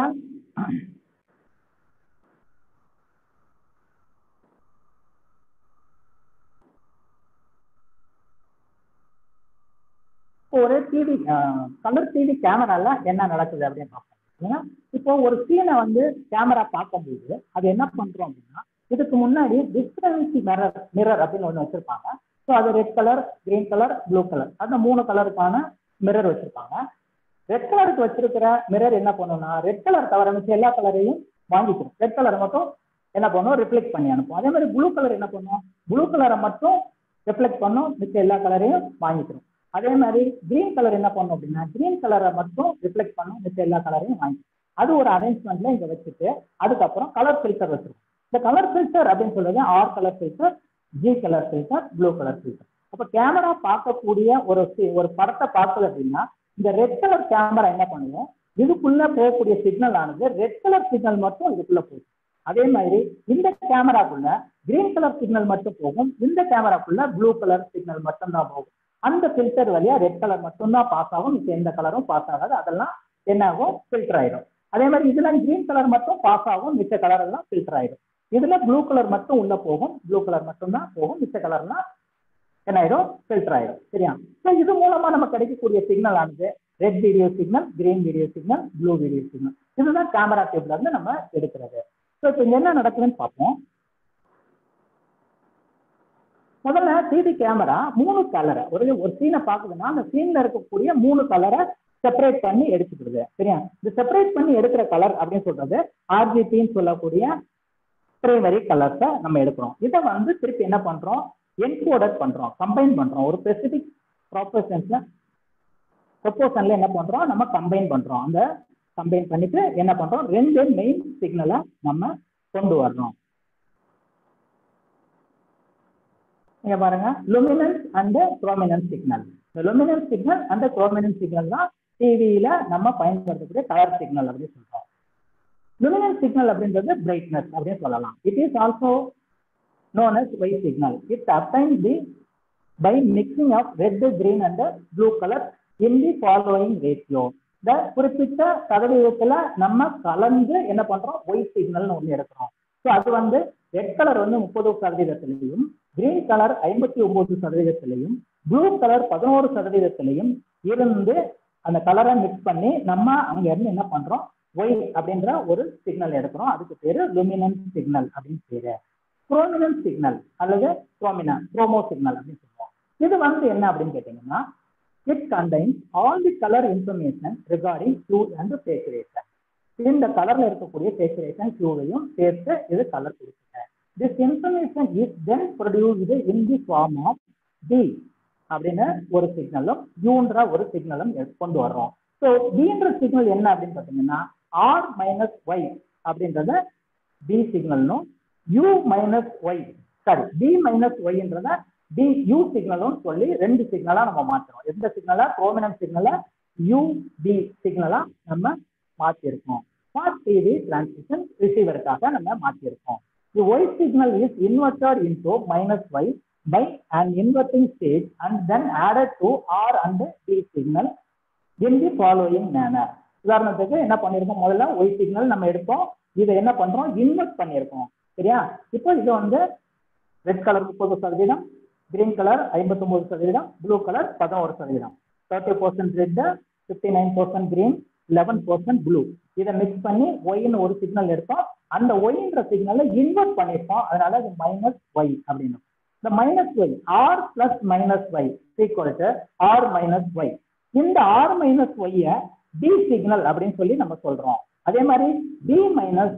ஒரு டிவி கலர் டிவி கேமரால என்ன நடக்குது அப்படின்னு பார்ப்போம் ஏன்னா இப்போ ஒரு சீனை வந்து கேமரா பார்க்கும்போது அது என்ன பண்றோம் அப்படின்னா இதுக்கு முன்னாடி டிஸ்டன்சி மிரர் மிரர் அப்படின்னு ஒன்று வச்சிருப்பாங்க ஸோ அது red colour green colour blue colour அந்த மூணு கலருக்கான மிரர் வச்சிருப்பாங்க ரெட் கலருக்கு வச்சிருக்கிற மிரர் என்ன பண்ணும்னா ரெட் கலர் தவிர மிச்ச எல்லா கலரையும் வாங்கிக்கும் ரெட் கலர் மட்டும் என்ன பண்ணும் ரிஃப்ளெக்ட் பண்ணி அனுப்பும் அதே மாதிரி ப்ளூ கலர் என்ன பண்ணும் ப்ளூ கலரை மட்டும் ரிஃப்ளெக்ட் பண்ணும் மிச்ச எல்லா கலரையும் வாங்கிக்கிறோம் அதே மாதிரி கிரீன் கலர் என்ன பண்ணும் அப்படின்னா கிரீன் கலரை மட்டும் ரிஃப்ளெக்ட் பண்ணும் மிச்ச எல்லா கலரையும் வாங்கி அது ஒரு அரேஞ்ச்மெண்ட்ல இங்க வச்சுட்டு அதுக்கப்புறம் கலர் ஃபில்டர் வச்சிருக்கோம் இந்த கலர் ஃபில்டர் அப்படின்னு சொல்றது R colour filter G colour filter blue colour filter அப்ப கேமரா பார்க்கக்கூடிய ஒரு ஒரு படத்தை பார்க்குது அப்படின்னா இந்த ரெட் கலர் கேமரா என்ன பண்ணுவோம் இதுக்குள்ள போகக்கூடிய சிக்னல் ஆனது ரெட் கலர் சிக்னல் மட்டும் இதுக்குள்ள போகும் அதே மாதிரி இந்த கேமராக்குள்ள கிரீன் கலர் சிக்னல் மட்டும் போகும் இந்த கேமராக்குள்ள ப்ளூ கலர் சிக்னல் மட்டும் தான் போகும் அந்த ஃபில்டர் வழியா ரெட் கலர் மட்டும் தான் பாஸ் ஆகும் மிச்ச எந்த கலரும் பாஸ் ஆகாது அதெல்லாம் என்ன ஆகும் ஃபில்டர் ஆயிடும் அதே மாதிரி இதுல கிரீன் கலர் மட்டும் பாஸ் ஆகும் மிச்ச கலர் எல்லாம் ஃபில்டர் ஆயிடும் இதுல ப்ளூ கலர் மட்டும் உள்ள போகும் ப்ளூ கலர் மட்டும் தான் போகும் மிச்ச கலர்லாம் என்ன ஆயிடும் ஃபில்டர் ஆயிடும் சரியா ஸோ இது மூலமா நமக்கு கிடைக்கக்கூடிய சிக்னல் ஆனது red video signal green video signal blue video signal இதுதான் கேமரா டியூப்ல இருந்து நம்ம எடுக்கிறது ஸோ இப்போ இங்க என்ன நடக்குதுன்னு பார்ப்போம் முதல்ல டிவி கேமரா மூணு கலரை ஒரு ஒரு சீனை பார்க்குதுன்னா அந்த சீன்ல இருக்கக்கூடிய மூணு கலரை செப்பரேட் பண்ணி எடுத்துக்கிடுது சரியா இந்த செப்பரேட் பண்ணி எடுக்கிற கலர் அப்படின்னு சொல்றது ஆர்ஜிபின்னு சொல்லக்கூடிய பிரைமரி கலர்ஸை நம்ம எடுக்கிறோம் இதை வந்து திருப்பி என்ன பண்றோம் என்கோடட் பண்றோம் கம்பைன் பண்றோம் ஒரு ஸ்பெசிபிக் ப்ராப்பர்ஷன்ஸ்ல ப்ரொப்போசன்ல என்ன பண்றோம் நம்ம கம்பைன் பண்றோம் அந்த கம்பைன் பண்ணிட்டு என்ன பண்றோம் ரெண்டு மெயின் சிக்னலை நம்ம கொண்டு வர்றோம் இங்க பாருங்க லுமினன்ஸ் அண்ட் ப்ரோமினன்ஸ் சிக்னல் இந்த லுமினன்ஸ் சிக்னல் அந்த ப்ரோமினன்ஸ் சிக்னல் தான் டிவியில நம்ம பயன்படுத்தக்கூடிய கலர் சிக்னல் அப்படின்னு சொல்றோம் லுமினன்ஸ் சிக்னல் அப்படின்றது பிரைட்னஸ் அப்படின்னு சொல்லலாம் it is also known as Y signal. It obtained the by mixing of red, green and blue color in the following ratio. இந்த குறிப்பிட்ட சதவீதத்துல நம்ம கலந்து என்ன பண்றோம் ஒயிட் சிக்னல்னு ஒண்ணு எடுக்கிறோம் ஸோ அது வந்து ரெட் கலர் வந்து முப்பது சதவீதத்திலையும் கிரீன் கலர் ஐம்பத்தி ஒன்பது சதவீதத்திலையும் ப்ளூ கலர் பதினோரு சதவீதத்திலையும் இருந்து அந்த கலரை மிக்ஸ் பண்ணி நம்ம அங்க இருந்து என்ன பண்றோம் ஒய் அப்படின்ற ஒரு சிக்னல் எடுக்கிறோம் அதுக்கு பேரு லுமினன்ஸ் சிக்னல் அப்படின்னு பேரு குரோமினன்ஸ் சிக்னல் அல்லது குரோமினா குரோமோ சிக்னல் அப்படின்னு சொல்லுவோம் இது வந்து என்ன அப்படின்னு கேட்டீங்கன்னா it contains all the colour information regarding hue and saturation இந்த கலர்ல இருக்கக்கூடிய சேச்சுரேஷன் ஹியூவையும் சேர்த்து இது கலர் கொடுக்குங்க this information is then produced in the form of D அப்படின்னு ஒரு சிக்னலும் யூன்ற ஒரு சிக்னலும் கொண்டு வர்றோம் ஸோ டின்ற சிக்னல் என்ன அப்படின்னு பார்த்தீங்கன்னா ஆர் மைனஸ் ஒய் அப்படின்றத டி சிக்னல்னும் U minus Y sorry D minus ஒய்ன்றத டி யூ சிக்னலும் சொல்லி ரெண்டு சிக்னலா நம்ம மாத்துறோம் எந்த சிக்னலா ப்ரோமினன்ட் சிக்னலா யூ டி சிக்னலா நம்ம மாத்திருக்கோம் ஸ்மார்ட் டிவி டிரான்ஸ்மிஷன் ரிசீவருக்காக நம்ம மாத்திருக்கோம் the Y signal is inverted into minus Y by an inverting stage and then added to R and D signal in the following manner. உதாரணத்துக்கு என்ன பண்ணிருக்கோம் முதல்ல ஒய் சிக்னல் நம்ம எடுப்போம் இதை என்ன பண்றோம் இன்வெர்ட் பண்ணியிருக்கோம் சரியா இப்போ இது வந்து ரெட் கலர் முப்பது சதவீதம் கிரீன் கலர் ஐம்பத்தொன்பது சதவீதம் ப்ளூ கலர் பதினோரு சதவீதம் thirty percent red fifty nine percent green eleven percent blue இதை மிக்ஸ் பண்ணி ஒய்னு ஒரு சிக்னல் எடுத்தோம் அந்த ஒய்ன்ற சிக்னலை இன்வெர்ட் பண்ணியிருப்போம் அதனால அது மைனஸ் ஒய் அப்படின்னு the minus y r plus minus y is equal to r minus y இந்த r minus y ய d சிக்னல் அப்படின்னு சொல்லி நம்ம சொல்றோம் அதே மாதிரி b minus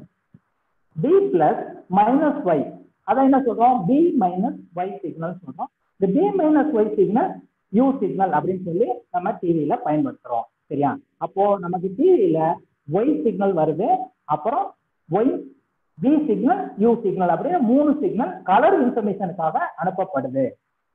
b plus minus y அதை என்ன சொல்றோம் b மைனஸ் y சிக்னல் சொல்றோம் இந்த b மைனஸ் y சிக்னல் u சிக்னல் அப்படின்னு சொல்லி நம்ம டிவியில பயன்படுத்துறோம் சரியா அப்போ நமக்கு டிவியில y சிக்னல் வருது அப்புறம் y B signal U signal அப்படின்னு மூணு சிக்னல் கலர் இன்ஃபர்மேஷனுக்காக அனுப்பப்படுது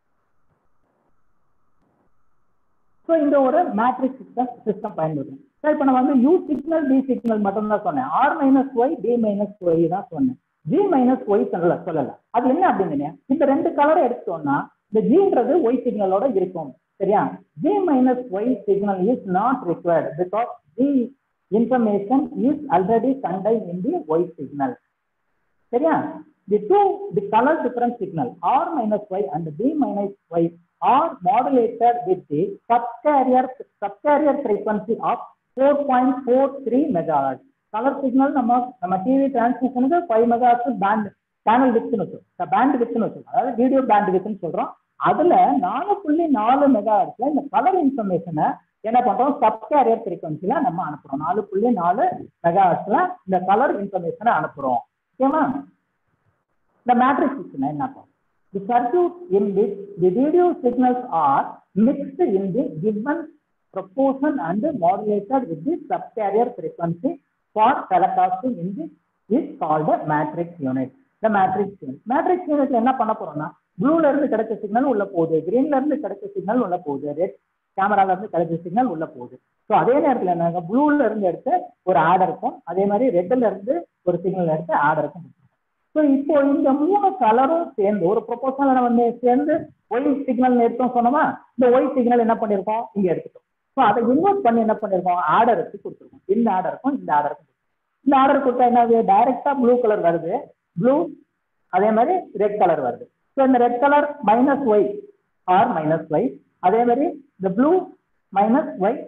ஸோ இந்த ஒரு மேட்ரிக்ஸ் சிஸ்டம் சிஸ்டம் பயன்படுத்தும் சார் இப்போ நம்ம வந்து யூ சிக்னல் பி சிக்னல் மட்டும் தான் சொன்னேன் R minus Y B minus Y தான் சொன்னேன் ஜி மைனஸ் ஒய் சொல்லல சொல்லல அது என்ன அப்படின்னு இந்த ரெண்டு கலரை எடுத்தோம்னா இந்த ஜின்றது ஒய் சிக்னலோட இருக்கும் சரியா G minus Y signal is not required because G information is already contained in the y signal. சரியா the two the color difference signal r minus y and b minus y are modulated with the subcarrier subcarrier frequency of 4.43 megahertz color signal நம்ம நம்ம TV டிரான்ஸ்மிஷனுக்கு 5 megahertz band channel வித்னு வச்சிருக்கோம் band வித்னு வச்சிருக்கோம் அதாவது video pant வித்னு சொல்றோம் அதுல நாலு புள்ளி நாலு மெகாஹெர்ட்ஸ்ல இந்த கலர் இன்ஃபர்மேஷனை என்ன பண்றோம் சப்கேரியர் ஃப்ரீக்வன்சில நம்ம அனுப்புறோம் நாலு புள்ளி நாலு மெகாஹெர்ட்ஸ்ல இந்த கலர் இன்ஃபர்மேஷனை அனுப்புறோம் ஓகேவா இந்த மேட்ரிக்ஸ் என்ன பண்ணும் The circuit in which the video signals are mixed in the given proportion and modulated with the subcarrier frequency for telecasting in the is called a matrix unit. The matrix unit. Matrix unitல என்ன பண்ண போறோம்னா ப்ளூல இருந்து கிடைச்ச signal உள்ள போகுது கிரீன்ல இருந்து கிடைச்ச signal உள்ள போகுது ரெட் கேமரால இருந்து கிடைச்ச சிக்னல் உள்ள போகுது ஸோ அதே நேரத்தில் என்ன ப்ளூல இருந்து எடுத்து ஒரு ஆட் இருக்கும் அதே மாதிரி ரெட்ல இருந்து ஒரு சிக்னல் எடுத்து ஆட் இருக்கும் ஸோ இப்போ இந்த மூணு கலரும் சேர்ந்து ஒரு ப்ரொபோசல் வந்து சேர்ந்து ஒய் சிக்னல் எடுத்தோம் சொன்னோமா இந்த ஒய் சிக்னல் என்ன பண்ணிருக்கோம் இங்க எடுத்துட்டோம் ஸோ அதை இன்வெர்ட் பண்ணி என்ன பண்ணிருக்கோம் ஆர்டருக்கு கொடுத்துருக்கோம் இந்த ஆர்டருக்கும் இந்த ஆர்டருக்கும் இந்த ஆர்டர் கொடுத்தா என்ன டைரக்டா ப்ளூ கலர் வருது ப்ளூ அதே மாதிரி ரெட் கலர் வருது ஸோ இந்த red colour minus Y R minus Y அதே மாதிரி இந்த blue minus Y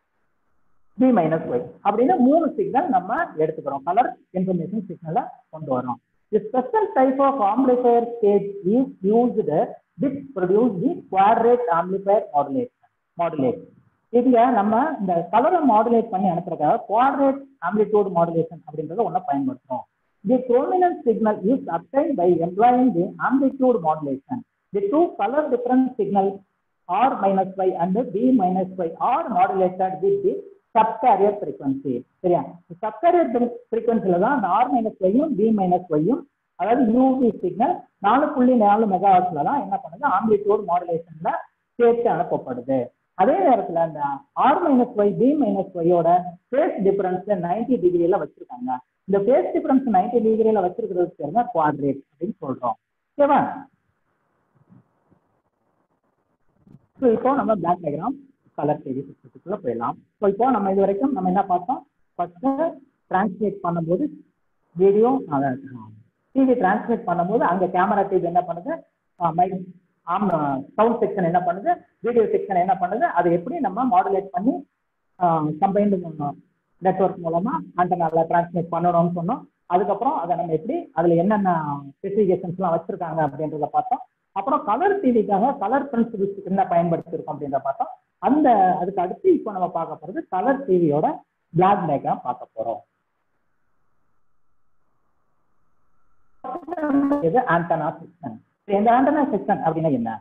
B minus Y அப்படின்னு மூணு சிக்னல் நம்ம எடுத்துக்கிறோம் கலர் இன்ஃபர்மேஷன் சிக்னலை கொண்டு வரோம் the special type of amplifier stage is used with produce the quadrate amplifier modulation modulate இங்க நம்ம இந்த கலரை மாடுலேட் பண்ணி அனுப்புறதுக்காக குவாட்ரேட் ஆம்பிளிடியூட் மாடுலேஷன் அப்படின்றத ஒன்றை பயன்படுத்துறோம் தி chrominance signal is obtained by employing the amplitude modulation. The two color difference signals R minus Y and B minus Y are modulated with the subcarrier frequency. சரியா subcarrier frequencyல தான் அந்த R minus Y-யும் B minus Y-யும் அதாவது UV signal நாலு புள்ளி நாலு மெகாஹர்ட்ஸ்ல தான் என்ன பண்ணுது ஆம்பிளிடியூட் மாடுலேஷன்ல சேர்த்து அனுப்பப்படுது அதே நேரத்துல அந்த R minus Y B minus ஒய்யோட ஃபேஸ் டிஃபரன்ஸ் நைன்டி டிகிரியில வச்சிருக்காங்க இந்த ஃபேஸ் டிஃபரன்ஸ் நைன்டி டிகிரியில வச்சிருக்கிறது பேருங்க குவாட்ரேட் அப்படின்னு சொல்றோம் ஓகேவா ஸோ இப்போ நம்ம பிளாக் டயக்ராம் கலர் டிவி சிஸ்டத்துக்குள்ள போயிடலாம் ஸோ இப்போ நம்ம இது வரைக்கும் நம்ம என்ன பார்த்தோம் ஃபர்ஸ்ட் டிரான்ஸ்லேட் பண்ணும்போது வீடியோ டிவி டிரான்ஸ்லேட் பண்ணும்போது அங்க கேமரா டிவி என்ன பண்ணுது சவுண்ட் செக்ஷன் என்ன பண்ணுது வீடியோ செக்ஷன் என்ன பண்ணுது அதை எப்படி நம்ம மாடுலேட் பண்ணி கம்பைன்டு நெட்ஒர்க் மூலமா ஆண்டனால டிரான்ஸ்மிட் பண்ணணும்னு சொன்னோம் அதுக்கப்புறம் அதை நம்ம எப்படி அதுல என்னென்ன ஸ்பெசிஃபிகேஷன்ஸ்லாம் வச்சிருக்காங்க அப்படின்றத பார்த்தோம் அப்புறம் கலர் டிவிக்காக கலர் பிரின்சிபிள்ஸ் என்ன பயன்படுத்தியிருக்கோம் அப்படின்றத பார்த்தோம் அந்த அதுக்கு அடுத்து இப்போ நம்ம பார்க்க போறது கலர் டிவியோட பிளாக் டயக்ராம் பார்க்க போறோம் இது ஆண்டனா செக்ஷன் இந்த ஆண்டனா செக்ஷன் அப்படின்னா என்ன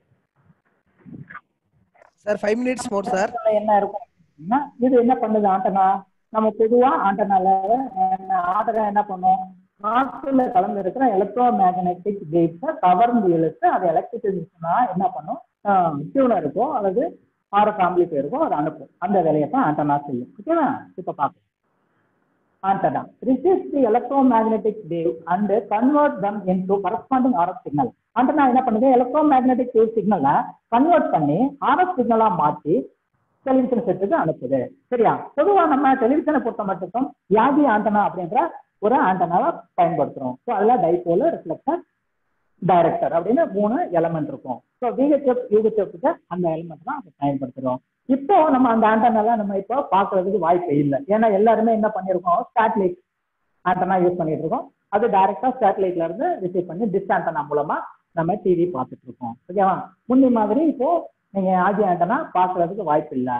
sir five minutes more sir antenna என்ன இருக்கும் அப்படின்னா, இது என்ன பண்ணுது ஆண்டனா நம்ம பொதுவா ஆண்டனால ஆண்டனா என்ன பண்ணும் காற்றுல கலந்து இருக்கிற எலக்ட்ரோ மேக்னெட்டிக் வேவ்ஸை கவர்ந்து இழுத்து அது எலக்ட்ரிசிட்டினா என்ன பண்ணும் டியூனர் இருக்கும் அல்லது ஆர்எஃப் ஆம்பிளிஃபை இருக்கும் அதை அனுப்பும் அந்த வேலையை தான் ஆண்டனா செய்யும் ஓகேவா இப்ப பார்க்கலாம் antenna resist the electromagnetic wave and convert them into corresponding RF signal. antenna என்ன பண்ணுது electromagnetic wave signal கன்வெர்ட் பண்ணி RF சிக்னலா மாத்தி டெலிவிஷன் செட்டுக்கு அனுப்புது சரியா பொதுவா நம்ம டெலிவிஷனை பொறுத்த மட்டும் யாகி ஆண்டனா அப்படின்ற ஒரு ஆண்டனாவை பயன்படுத்துறோம் ஸோ அதுல டைபோல ரிஃப்ளெக்டர் டைரக்டர் அப்படின்னு மூணு எலமெண்ட் இருக்கும் ஸோ விஹெச்எஃப் யூஹெச்எஃப்க்கு அந்த எலமெண்ட் தான் அதை பயன்படுத்துறோம் இப்போ நம்ம அந்த ஆண்டனால நம்ம இப்போ பார்க்கறதுக்கு வாய்ப்பு இல்லை ஏன்னா எல்லாருமே என்ன பண்ணியிருக்கோம் சேட்டலைட் ஆண்டனா யூஸ் பண்ணிட்டு இருக்கோம் அது டைரக்டா சேட்டலைட்ல இருந்து ரிசீவ் பண்ணி டிஸ் ஆண்டனா மூலமா நம்ம டிவி பார்த்துட்டு இருக்கோம் ஓகேவா முன்னி மாதிரி இப்போ நீங்க ஆஜி ஆண்டனா பார்க்கறதுக்கு வாய்ப்பு இல்லை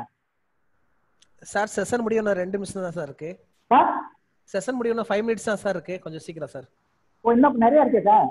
சார் செஷன் முடியும் இன்னும் ரெண்டு நிமிஷம் தான் சார் இருக்கு சார் செஷன் முடியும் இன்னும் ஃபைவ் மினிட்ஸ் தான் சார் இருக்கு கொஞ்சம் சீக்கிரம் சார் ஓ, இன்னும் நிறைய இருக்கு சார்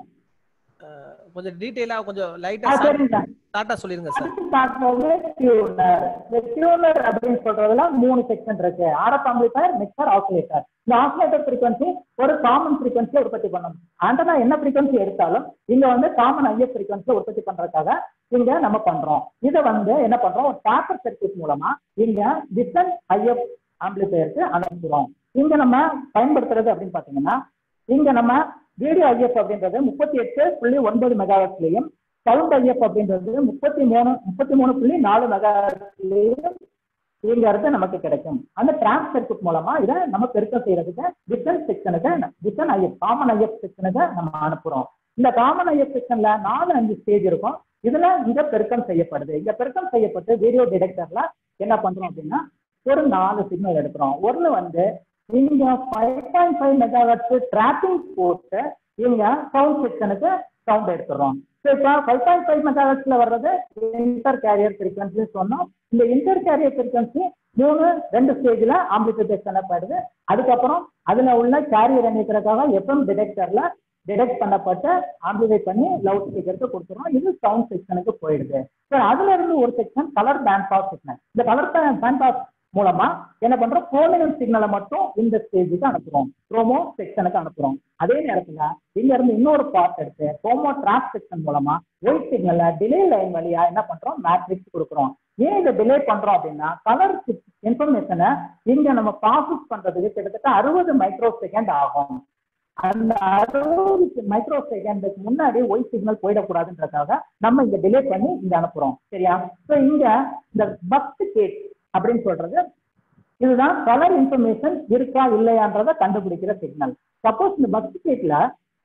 அஹ், கொஞ்சம் டீட்டெயிலா கொஞ்சம் ஆ லைட்டா சரிங்க சார் ஷார்ட்டா சொல்லிருங்க சார் அடுத்து பார்க்கறது டியூனர் இந்த டியூனர் அப்படின்னு சொல்றதுல மூணு செக்ஷன் இருக்கு ஆர்எஃப் ஆம்பிளிஃபயர் மிக்சர் ஆசிலேட்டர் இந்த ஆசிலேட்டர் ஃப்ரீக்வன்சி ஒரு காமன் ஃப்ரீக்வன்சி உற்பத்தி பண்ணணும் ஆண்டனா என்ன ஃப்ரீக்வன்சி எடுத்தாலும் இங்க வந்து காமன் ஐஎஃப் ஃப்ரீக்வன்சி உற்பத்தி பண்றதுக்காக இங்க நம்ம பண்றோம் இதை வந்து என்ன பண்றோம் ஒரு பேப்பர் சர்க்யூட் மூலமா இங்க டிஃபரண்ட் ஐஎஃப் ஆம்பிளிஃபயருக்கு அனுப்புறோம் இங்க நம்ம பயன்படுத்துறது அப்படின்னு பாத்தீங்கன்னா இங்க நம்ம வீடியோ ஐஎஃப் அப்படின்றது முப்பத்தி எட்டு புள்ளி ஒன்பது மெகாஹெர்ட்ஸ்லயும் சவுண்ட் ஐஎஃப் அப்படின்றது முப்பத்தி மூணு முப்பத்தி மூணு புள்ளி நாலு மெகாஹெர்ட்ஸ்லயும் இங்க இருந்து நமக்கு கிடைக்கும் அந்த டிரான்ஸ் சர்க்யூட் மூலமா இதை நம்ம பெருக்கம் செய்யறதுக்கு டிஃபரன்ஸ் செக்ஷனுக்கு டிஃபரன் ஐஎஃப் காமன் ஐஎஃப் செக்ஷனுக்கு நம்ம அனுப்புறோம் இந்த காமன் ஐஎஃப் செக்ஷன்ல நாலு அஞ்சு ஸ்டேஜ் இருக்கும் இதுல இங்க பெருக்கம் செய்யப்படுது இங்க பெருக்கம் செய்யப்பட்டு வீடியோ டிடெக்டர்ல என்ன பண்றோம் அப்படின்னா ஒரு நாலு சிக்னல் எடுக்கிறோம் ஒண்ணு வந்து இங்க five point five megahertz dropping போட்டு இங்க சவுண்ட் செக்ஷனுக்கு சவுண்ட் எடுத்துடுறோம் ஸோ இப்போ ஃபைவ் பாயிண்ட் ஃபைவ் மெகாஹெர்ட்ஸ்ல வர்றது இன்டர் கேரியர் ஃப்ரீக்வன்சி சொன்னோம் இந்த இன்டர் கேரியர் ஃப்ரீக்வன்சி மூணு ரெண்டு ஸ்டேஜ்ல ஆம்பிளிஃபிகேஷன் பண்ணப்படுது அதுக்கப்புறம் அதுல உள்ள கேரியர் எண்ணிக்கிறதுக்காக எஃப்எம் டிடெக்டர்ல டிடெக்ட் பண்ணப்பட்ட ஆம்பிளிஃபை பண்ணி லவுட் ஸ்பீக்கருக்கு கொடுத்துறோம் இது சவுண்ட் செக்ஷனுக்கு போயிடுது ஸோ அதுல இருந்து ஒரு section colour band pass section இந்த கலர் பேண்ட் பாஸ் மூலமா என்ன பண்றோம் ப்ரோமினன்ட் சிக்னலை மட்டும் இந்த ஸ்டேஜுக்கு அனுப்புறோம் ப்ரோமோ செக்ஷனுக்கு அனுப்புறோம் அதே நேரத்துல இங்க இருந்து இன்னொரு பார்ட் எடுத்து ப்ரோமோ டிராப் செக்ஷன் மூலமா ஒயிட் சிக்னல்ல டிலே லைன் வழியா என்ன பண்றோம் மேட்ரிக்ஸ் கொடுக்குறோம் ஏன் இதை டிலே பண்றோம் அப்படின்னா கலர் இன்ஃபர்மேஷனை இங்க நம்ம ப்ராசஸ் பண்றதுக்கு கிட்டத்தட்ட அறுபது மைக்ரோ செகண்ட் ஆகும் அந்த அறுபது மைக்ரோ செகண்டுக்கு முன்னாடி ஒயிட் சிக்னல் போயிடக்கூடாதுன்றதுக்காக நம்ம இங்க டிலே பண்ணி இங்க அனுப்புறோம் சரியா ஸோ இங்க இந்த பக்ஸ் கேட் அப்படின்னு சொல்றது இதுதான் கலர் இன்ஃபர்மேஷன் இருக்கா இல்லையான்றத கண்டுபிடிக்கிற சிக்னல் சப்போஸ் இந்த பக்ஸ் கேட்ல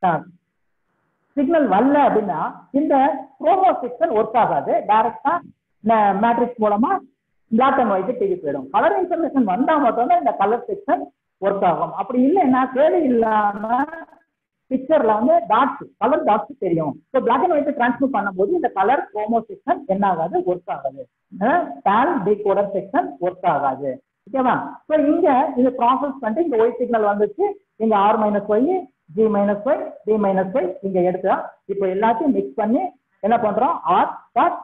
சிக்னல் வரல அப்படின்னா இந்த ப்ரோமோ செக்ஷன் ஒர்க் ஆகாது டைரக்டா மேட்ரிக்ஸ் மூலமா பிளாக் அண்ட் ஒயிட் டிவி போயிடும் கலர் இன்ஃபர்மேஷன் வந்தா மட்டும்தான் இந்த கலர் செக்ஷன் ஒர்க் ஆகும் அப்படி இல்லைன்னா தேவை இல்லாம பிக்சர்ல வந்து டாட்ஸ் கலர் டாட்ஸ் தெரியும் so black and white transmit பண்ணும்போது இந்த கலர் ப்ரோமோ செக்ஷன் என்ன ஆகாது ஒர்க் ஆகாது டேல் டிகோடர் செக்ஷன் ஒர்க் ஆகாது ஓகேவா ஸோ இங்க இது ப்ராசஸ் பண்ணிட்டு இந்த ஒயிட் சிக்னல் வந்துச்சு இங்க R minus Y G minus Y D minus Y இங்க எடுத்தோம் இப்போ எல்லாத்தையும் மிக்ஸ் பண்ணி என்ன பண்றோம் ஆர் பார்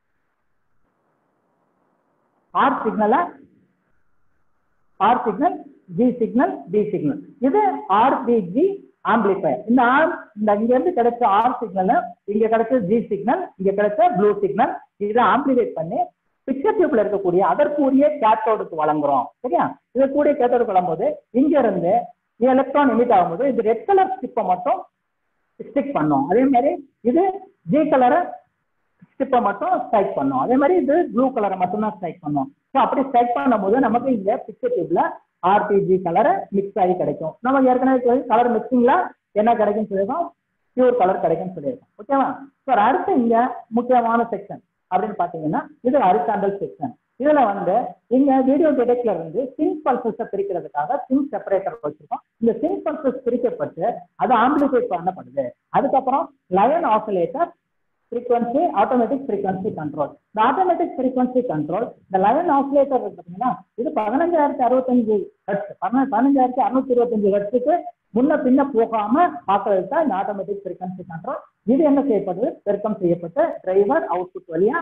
ஆர் சிக்னலை R signal G signal D signal இது ஆர்பிஜி ஆம்பிளிஃபயர் இந்த ஆர் இந்த இங்க இருந்து கிடைச்ச ஆர் சிக்னல் இங்க கிடைச்ச ஜி சிக்னல் இங்க கிடைச்ச ப்ளூ சிக்னல் இதை ஆம்பிளிஃபை பண்ணி பிக்சர் டியூப்ல இருக்கக்கூடிய அதற்குரிய கேத்தோடுக்கு வழங்குறோம் சரியா இது கூடிய கேத்தோடுக்கு வழங்கும்போது இங்க இருந்து எலக்ட்ரான் எமிட் ஆகும்போது இது ரெட் கலர் ஸ்டிப்பை மட்டும் ஸ்டிக் பண்ணும் அதே மாதிரி இது ஜி கலரை ஸ்டிப்பை மட்டும் ஸ்ட்ரைக் பண்ணும் அதே மாதிரி இது ப்ளூ கலரை மட்டும் தான் ஸ்ட்ரைக் பண்ணும் ஸோ அப்படி ஸ்ட்ரைக் பண்ணும்போது நமக்கு இங்க பிக்சர் டியூப்ல ஆர்பிஜி கலரை மிக்ஸ் ஆகி கிடைக்கும் நம்ம ஏற்கனவே கலர் மிக்சிங்ல என்ன கிடைக்கும் சொல்லியிருக்கோம் பியூர் கலர் கிடைக்கும்னு சொல்லியிருக்கோம் ஓகேவா சார் அடுத்து இங்க முக்கியமான செக்ஷன் அப்படின்னு பாத்தீங்கன்னா இது ஹரிசாண்டல் செக்ஷன் இதுல வந்து இங்க வீடியோ டிடெக்ட்ல இருந்து சிங் பல்சஸ் பிரிக்கிறதுக்காக சிங் செப்பரேட்டர் வச்சிருக்கோம் இந்த சிங் பல்சஸ் பிரிக்கப்பட்டு அது ஆம்பிளிஃபை பண்ணப்படுது அதுக்கப்புறம் line oscillator frequency automatic frequency control இந்த automatic frequency control இந்த லயன் ஆசிலேட்டர் இருக்கு பாத்தீங்கன்னா இது பதினஞ்சாயிரத்தி அறுபத்தஞ்சு ஹெர்ட்ஸ் பதினஞ்சாயிரத்தி அறுநூத்தி இருபத்தஞ்சு ஹெர்ட்ஸுக்கு முன்ன பின்ன போகாம பார்க்கறது தான் இந்த ஆட்டோமேட்டிக் frequency control இது என்ன செய்யப்படுது பெருக்கம் செய்யப்பட்ட டிரைவர் அவுட்புட் வழியா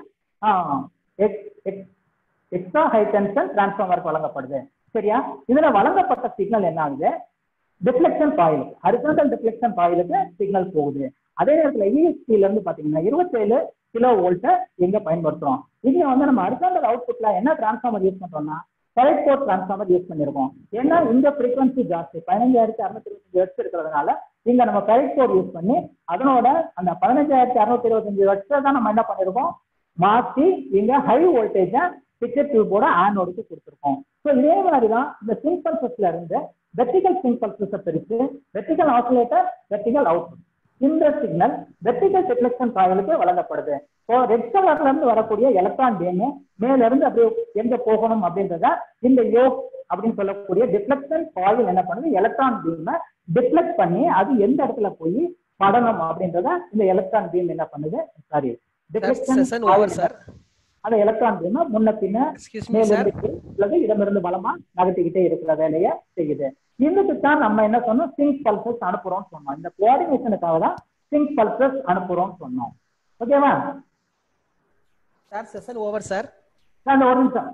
எக்ஸ்ட்ரா ஹை டென்ஷன் டிரான்ஸ்ஃபார்மருக்கு வழங்கப்படுது சரியா இதுல வழங்கப்பட்ட சிக்னல் என்ன ஆகுது டிஃப்ளெக்ஷன் காயிலுக்கு ஹரிசாண்டல் டிஃப்ளெக்ஷன் காயிலுக்கு சிக்னல் போகுது அதே நேரத்துல இஎஸ்பில இருந்து பாத்தீங்கன்னா இருபத்தேழு கிலோ வோல்ட்டை எங்க பயன்படுத்துறோம் இங்க வந்து நம்ம ஹரிசாண்டல் அவுட்புட்ல என்ன டிரான்ஸ்ஃபார்மர் யூஸ் பண்றோம்னா கரெக்ட் போர்ட் டிரான்ஸ்ஃபார்மர் யூஸ் பண்ணிருக்கோம் ஏன்னா இந்த ஃப்ரீக்வன்சி ஜாஸ்தி பதினஞ்சாயிரத்தி அறுநூத்தி இருபத்தஞ்சு ஹெட்ஸ் இருக்கிறதுனால இங்க நம்ம கரெக்ட் போர்ட் யூஸ் பண்ணி அதனோட அந்த பதினஞ்சாயிரத்தி அறுநூத்தி இருபத்தஞ்சு ஹெட்ஸை தான் நம்ம என்ன பண்ணிருக்கோம் மாத்தி இங்க ஹை வோல்டேஜ பிக்சர் டியூபோட ஆனோடுக்கு கொடுத்துருக்கோம் ஸோ இதே மாதிரி தான் இந்த சிம்பிள்சஸ்ல இருந்து வெர்டிகல் சிம்பிள்சஸை பிரித்து வெர்டிகல் ஆசிலேட்டர் வெர்டிகல் அவுட்புட் இந்த சிக்னல் வெர்டிகல் டிஃப்ளெக்ஷன் காயிலுக்கு வழங்கப்படுது ஸோ ரெட் கலர்ல இருந்து வரக்கூடிய எலக்ட்ரான் பீம் மேல இருந்து அப்படியே எங்க போகணும் அப்படின்றத இந்த யோக் அப்படின்னு சொல்லக்கூடிய டிஃப்ளெக்ஷன் காயில் என்ன பண்ணுது எலக்ட்ரான் பீமை டிஃப்ளெக்ட் பண்ணி அது எந்த இடத்துல போய் படணும் அப்படின்றத இந்த எலக்ட்ரான் பீம் என்ன பண்ணுது சாரி செஷன் ஓவர் சார் அந்த எலக்ட்ரான் பீம் முன்ன பின்ன எக்ஸ்கியூஸ் மீ சார் மேலிருந்து கீழ் அல்லது இடமிருந்து பலமா நகர்த்திக்கிட்டே இருக்கிற வேலையை செய்யுது இதுக்கு தான் நம்ம என்ன சொன்னோம் சிங்க் பல்சஸ் அனுப்புறோம்னு சொன்னோம் இந்த கோஆர்டினேஷனுக்காக தான் சிங்க் பல்சஸ் அனுப்புறோம்னு சொன்னோம் ஓகேவா சார் செஷன் ஓவர் சார் அந்த ஒரு நிமிஷம்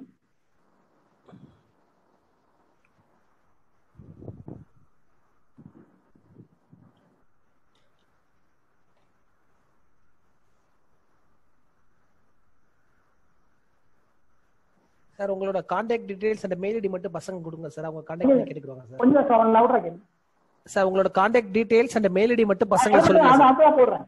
சார் உங்களோட கான்டாக்ட் டீடைல்ஸ் அந்த மெயில் ஐடி மட்டும் பசங்க கொடுங்க சார் அவங்க கான்டாக்ட் பண்ணி கேட்டுக்குவாங்க சார் கொஞ்சம் சவுண்ட் லவுடா கேட்கு சார் உங்களோட கான்டாக்ட் டீடைல்ஸ் அந்த மெயில் ஐடி மட்டும் பசங்க சொல்லுங்க அது சார் அப்படியே போடுறேன்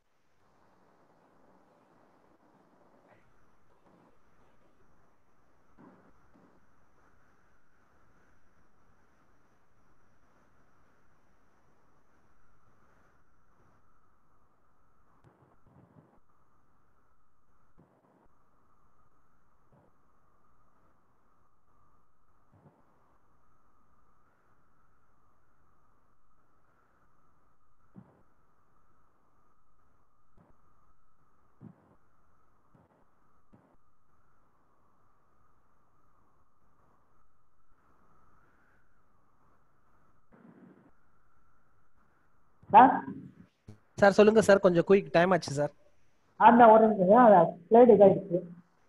சார் சார் சொல்லுங்க சார் கொஞ்சம் குயிக் டைம் ஆச்சு சார் அந்த ஒரு நிமிஷம் ஸ்லைடு இதாயிடுச்சு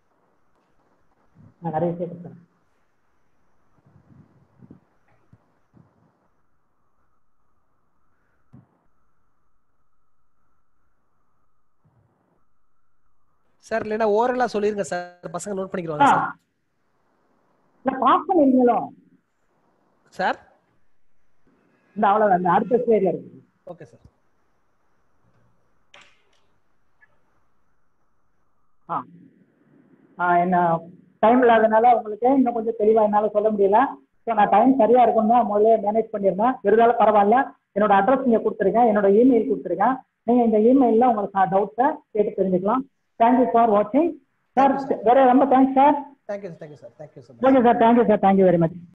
நான் நிறைய சேர்த்துக்கிறேன் சார் இல்லைன்னா ஓரலா சொல்லிருங்க சார் பசங்க நோட் பண்ணிக்கிறவாங்க ஆ சார் இல்ல பாஸ் பண்ணிருக்கீங்களோ சார் இந்த அவ்வளவுதான் இந்த அடுத்த ஸ்லைட்ல இருக்கு ஓகே சார் ஆ ஆ என்ன டைம் இல்லாதனால உங்களுக்கு இன்னும் கொஞ்சம் தெளிவா என்னால சொல்ல முடியல ஸோ நான் டைம் சரியா இருக்கும்னு தான் முதல்ல மேனேஜ் பண்ணியிருந்தேன் இருந்தாலும் பரவாயில்ல என்னோட அட்ரஸ் இங்க கொடுத்துருக்கேன் என்னோட இமெயில் கொடுத்துருக்கேன் நீங்க இந்த இமெயில்ல உங்களுக்கு டவுட்ஸை கேட்டு தெரிஞ்சுக்கலாம் தேங்க்யூ ஃபார் வாட்சிங் சார் வேற ரொம்ப thanks sir thank you thank you sir thank you sir okay sir thank you sir thank you very much